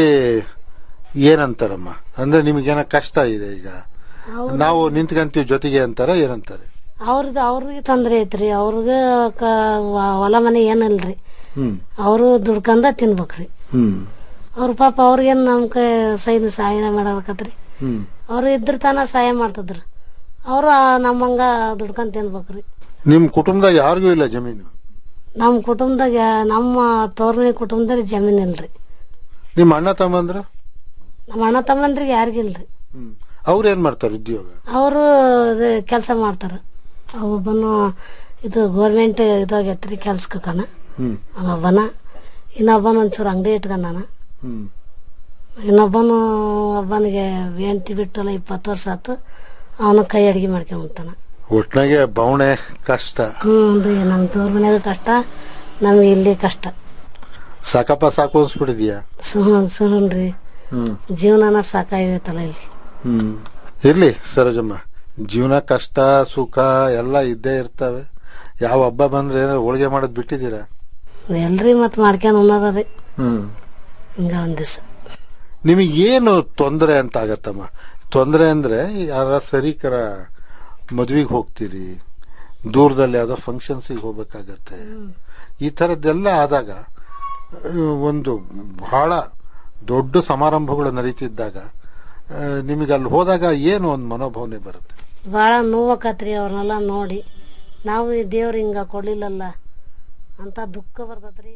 ಏನಂತಾರಮ್ಮ ಅಂದ್ರೆ ನಿಮಗೇನ ಕಷ್ಟ ಇದೆ ಈಗ ನಾವು ನಿಂತ್ಕಂತೀವಿ ಜೊತೆಗೆ ಅಂತಾರ ಏನಂತಾರೆ ಅವ್ರದ್ದು ಅವ್ರಿಗೆ ತೊಂದ್ರೆ ಐತ್ರಿ ಅವ್ರಿಗೆ ಕ- ವ- ಹೊಲ ಮನೆ ಏನಿಲ್ರಿ ಹ್ಮ್ ಅವರು ದುಡ್ಕಂದ ತಿನ್ಬೇಕ್ರಿ ಹ್ಮ್ ಅವ್ರ ಪಾಪ ಅವ್ರಿಗೇನ್ ನಮ್ ಕೈ ಸೈನ್ ಸಹಾಯ ಮಾಡಕತ್ರಿ ಹ್ಮ್ ಅವ್ರು ಇದ್ರ ತನ ಸಹಾಯ ಮಾಡ್ತಿದ್ರು ಅವ್ರು ನಮ್ಮಂಗ ದುಡ್ಕೊಂಡ್ ತಿನ್ಬೇಕ್ರಿ ನಿಮ್ ಕುಟುಂಬದಾಗ ಯಾರಿಗೂ ಇಲ್ಲ ಜಮೀನು ನಮ್ ಕುಟುಂಬದಾಗ ನಮ್ಮ ತೋರ್ಮಿ ಕುಟುಂಬದಾಗ ಜಮೀನ್ ಇಲ್ರಿ ನಿಮ್ ಅಣ್ಣ ತಮ್ಮಂದ್ರ ನಮ್ಮ ಅಣ್ಣ ತಮ್ಮನ್ರಿಗೆ ಯಾರಿಗಿಲ್ರಿ ಅವ್ರ ಏನ್ ಮಾಡ್ತಾರೆ ಉದ್ಯೋಗ ಅವರು ಕೆಲಸ ಮಾಡ್ತಾರ ಒಬ್ಬನು ಇದು ಗೋರ್ಮೆಂಟ್ ಇದಾಗೈತ್ರಿ ಕೆಲ್ಸಕ್ಕನ ಹ್ಮ್ ಅವನೊಬ್ಬನ ಇನ್ನೊಬ್ಬನ ಒಂಚೂರು ಅಂಗಡಿ ಇಟ್ಕೊಂಡಾನ ಹ್ಮ್ ಇನ್ನೊಬ್ಬನು ಒಬ್ಬನಿಗೆ ಹೆಂಡ್ತಿ ಬಿಟ್ಟಲ್ಲ ಇಪ್ಪತ್ತು ವರ್ಷ ಆತು ಅವನು ಕೈ ಅಡಿಗೆ ಮಾಡ್ಕೊಂಬಿಡ್ತಾನ ಒಟ್ನಾಗೆ ಬವಣೆ ಕಷ್ಟ ಹ್ಞೂ ರೀ ನಮ್ಮ ತೋರ್ ಮನ್ಯಾಗ ಕಷ್ಟ ನಮ್ಗೆ ಇಲ್ಲಿ ಕಷ್ಟ ಸಾಕಪ್ಪ ಸಾಕು ಅನ್ಸ್ಬಿಟ್ಟಿದ್ಯಾ ಸುಳ್ರಿ ಹ್ಮ್ ಜೀವನನ ಸಾಕಾಗೈತಲ್ಲ ಇಲ್ಲಿ ಹ್ಮ್ ಇರ್ಲಿ ಸರೋಜಮ್ಮ ಜೀವನ ಕಷ್ಟ ಸುಖ ಎಲ್ಲ ಇದ್ದೇ ಇರ್ತವೆ ಯಾವ ಹಬ್ಬ ಬಂದ್ರೆ ಏನೋ ಹೋಳಿಗೆ ಮಾಡೋದ್ ಬಿಟ್ಟಿದ್ದೀರಾ ಎಲ್ರಿ ಮತ್ ಮಾಡ್ಕೊಂಡ್ ಉಣ್ಣೋದ್ರಿ ಹ್ಮ್ ಹಿಂಗ ಒಂದ್ ದಿವ್ಸ ನಿಮಗೆ ಏನು ತೊಂದರೆ ಅಂತ ಆಗತ್ತಮ್ಮ ತೊಂದರೆ ಅಂದ್ರೆ ಯಾರ ಸರೀಕರ ಮದ್ವಿಗೆ ಹೋಗ್ತೀರಿ ದೂರದಲ್ಲಿ ಯಾವ್ದೋ ಫಂಕ್ಷನ್ಸಿಗೆ ಹೋಗ್ಬೇಕಾಗತ್ತೆ ಈ ಥರದ್ದೆಲ್ಲ ಆದಾಗ ಆ, ಒಂದು ಬಹಳ ದೊಡ್ಡ ಸಮಾರಂಭಗಳು ನಡೀತಿದ್ದಾಗ ಆ, ನಿಮಗೆ ಅಲ್ಲಿ ಹೋದಾಗ ಏನು ಒಂದು ಮನೋಭಾವನೆ ಬರುತ್ತೆ ಭಾಳ ನೋವಾಕತ್ರಿ ಅವ್ರನ್ನೆಲ್ಲ ನೋಡಿ ನಾವು ಈ ದೇವ್ರು ಹಿಂಗ ಕೊಡ್ಲಿಲ್ಲಲ್ಲ ಅಂತ ದುಃಖ ಬರ್ತದ್ರಿ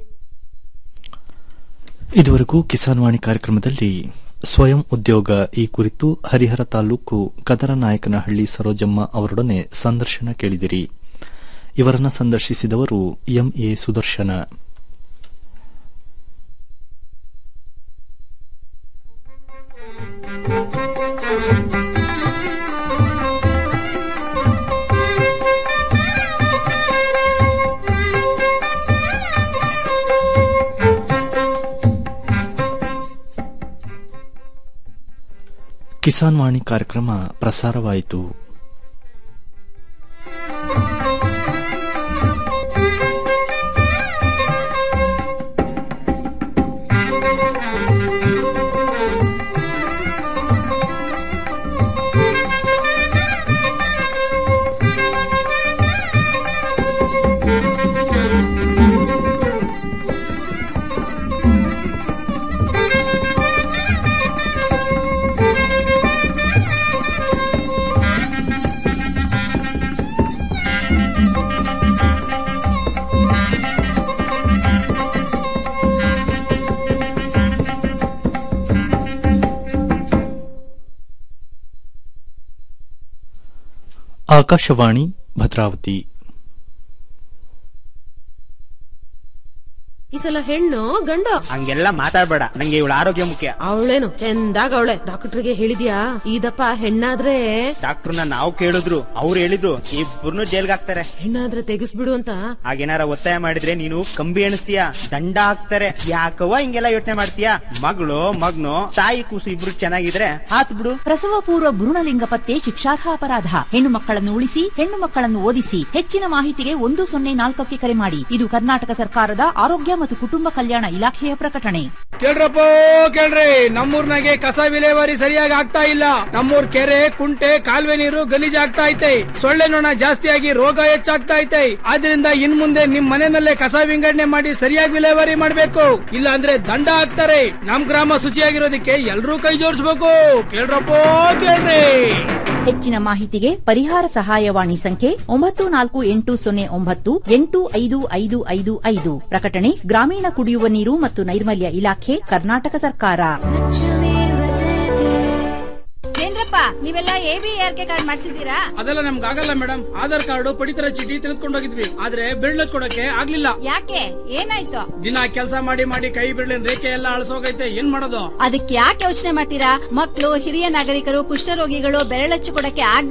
ಇದುವರೆಗೂ ಕಿಸಾನ್ ವಾಣಿ ಕಾರ್ಯಕ್ರಮದಲ್ಲಿ ಸ್ವಯಂ ಉದ್ಯೋಗ ಈ ಕುರಿತು ಹರಿಹರ ತಾಲೂಕು ಕದರನಾಯಕನಹಳ್ಳಿ ಸರೋಜಮ್ಮ ಅವರೊಡನೆ ಸಂದರ್ಶನ ಕೇಳಿದಿರಿ ಇವರನ್ನ ಸಂದರ್ಶಿಸಿದವರು ಎಂಎ ಸುದರ್ಶನ ಕಿಸಾನ್ ವಾಣಿ ಕಾರ್ಯಕ್ರಮ ಪ್ರಸಾರವಾಯಿತು ಆಕಾಶವಾಣಿ ಭದ್ರಾವತಿ ಈ ಸಲ ಹೆಣ್ಣು ಗಂಡ ಹಂಗೆಲ್ಲ ಮಾತಾಡ್ಬೇಡ ನಂಗೆ ಇವಳ ಆರೋಗ್ಯ ಮುಖ್ಯ ಅವಳೇನು ಚಂದಾಗ ಅವಳೆ ಡಾಕ್ಟರ್ಗೆ ಹೇಳಿದ್ಯಾ ಇದಪ್ಪ ಹೆಣ್ಣಾದ್ರೆ ಡಾಕ್ಟರ್ನ ನಾವು ಕೇಳಿದ್ರು ಅವ್ರು ಹೇಳಿದ್ರು ಇಬ್ಬರನ್ನು ಜೈಲ್ಗೆ ಹಾಕ್ತಾರೆ ಹೆಣ್ಣಾದ್ರೆ ತೆಗಿಸ್ಬಿಡು ಅಂತ ಹಾಗೇನಾರ ಒತ್ತಾಯ ಮಾಡಿದ್ರೆ ನೀನು ಕಂಬಿ ಎಣಿಸ್ತೀಯ ದಂಡ ಹಾಕ್ತಾರೆ ಯಾಕವ್ವ ಹಿಂಗೆಲ್ಲ ಯೋಚನೆ ಮಾಡ್ತೀಯ ಮಗಳು ಮಗ್ನು ತಾಯಿ ಕೂಸು ಇಬ್ರು ಚೆನ್ನಾಗಿದ್ರೆ ಹಾತ್ ಬಿಡು ಪ್ರಸವ ಪೂರ್ವ ಭ್ರೂಣಲಿಂಗ ಪತ್ತೆ ಶಿಕ್ಷಾರ್ಹ ಅಪರಾಧ ಹೆಣ್ಣು ಮಕ್ಕಳನ್ನು ಉಳಿಸಿ ಹೆಣ್ಣು ಮಕ್ಕಳನ್ನು ಓದಿಸಿ ಹೆಚ್ಚಿನ ಮಾಹಿತಿಗೆ ಒಂದು ಸೊನ್ನೆ ನಾಲ್ಕಕ್ಕೆ ಕರೆ ಮಾಡಿ ಇದು ಕರ್ನಾಟಕ ಸರ್ಕಾರದ ಆರೋಗ್ಯ ಮತ್ತು ಕುಟುಂಬ ಕಲ್ಯಾಣ ಇಲಾಖೆಯ ಪ್ರಕಟಣೆ ಕೇಳ್ರಪ್ಪ ಕೇಳ್ರಿ ನಮ್ಮೂರ್ನಾಗೆ ಕಸ ವಿಲೇವಾರಿ ಸರಿಯಾಗಿ ಆಗ್ತಾ ಇಲ್ಲ ನಮ್ಮೂರ್ ಕೆರೆ ಕುಂಟೆ ಕಾಲುವೆ ನೀರು ಗಲೀಜ್ ಆಗ್ತಾ ಐತೆ ಸೊಳ್ಳೆ ನೊಣ ಜಾಸ್ತಿಯಾಗಿ ರೋಗ ಹೆಚ್ಚಾಗ್ತಾ ಐತೆ ಆದ್ರಿಂದ ಇನ್ ಮುಂದೆ ನಿಮ್ ಮನೆಯಲ್ಲೇ ಕಸ ವಿಂಗಡಣೆ ಮಾಡಿ ಸರಿಯಾಗಿ ವಿಲೇವಾರಿ ಮಾಡ್ಬೇಕು ಇಲ್ಲ ಅಂದ್ರೆ ದಂಡ ಹಾಕ್ತಾರೆ ನಮ್ ಗ್ರಾಮ ಶುಚಿಯಾಗಿರೋದಕ್ಕೆ ಎಲ್ರೂ ಕೈ ಜೋಡಿಸ್ಬೇಕು ಕೇಳ್ರಪ್ಪ ಕೇಳ್ರಿ ಹೆಚ್ಚಿನ ಮಾಹಿತಿಗೆ ಪರಿಹಾರ ಸಹಾಯವಾಣಿ ಸಂಖ್ಯೆ ಒಂಬತ್ತು ನಾಲ್ಕು ಎಂಟು ಸೊನ್ನೆ ಒಂಬತ್ತು ಎಂಟು ಐದು ಐದು ಐದು ಐದು ಪ್ರಕಟಣೆ ಗ್ರಾಮೀಣ ಕುಡಿಯುವ ನೀರು ಮತ್ತು ನೈರ್ಮಲ್ಯ ಇಲಾಖೆ ಕರ್ನಾಟಕ ಸರ್ಕಾರ ಏನ್ರಪ್ಪ ನೀವೆಲ್ಲ A B R K card ಮಾಡಿಸಿದ್ದೀರಾ ಅದೆಲ್ಲ ನಮ್ಗೆ ಆಗಲ್ಲ ಮೇಡಮ್ ಆಧಾರ್ ಕಾರ್ಡ್ ಪಡಿತರ ಚೀಟಿ ತೆಗೆದುಕೊಂಡು ಹೋಗಿದ್ವಿ ಆದ್ರೆ ಬಿರ್ಳ ಕೊಡಕ್ಕೆ ಆಗ್ಲಿಲ್ಲ ಯಾಕೆ ಏನಾಯ್ತು ದಿನ ಕೆಲಸ ಮಾಡಿ ಮಾಡಿ ಕೈ ಬಿಡ್ಲಿನ ರೇಖೆ ಎಲ್ಲ ಅಳಸೋಗೈತೆ ಏನ್ ಮಾಡೋದು ಅದಕ್ಕೆ ಯಾಕೆ ಯೋಚನೆ ಮಾಡ್ತೀರಾ ಮಕ್ಕಳು ಹಿರಿಯ ನಾಗರಿಕರು ಕುಷ್ಠರೋಗಿಗಳು ಬೆರಳಚ್ಚು ಕೊಡಕ್ಕೆ ಆಗ್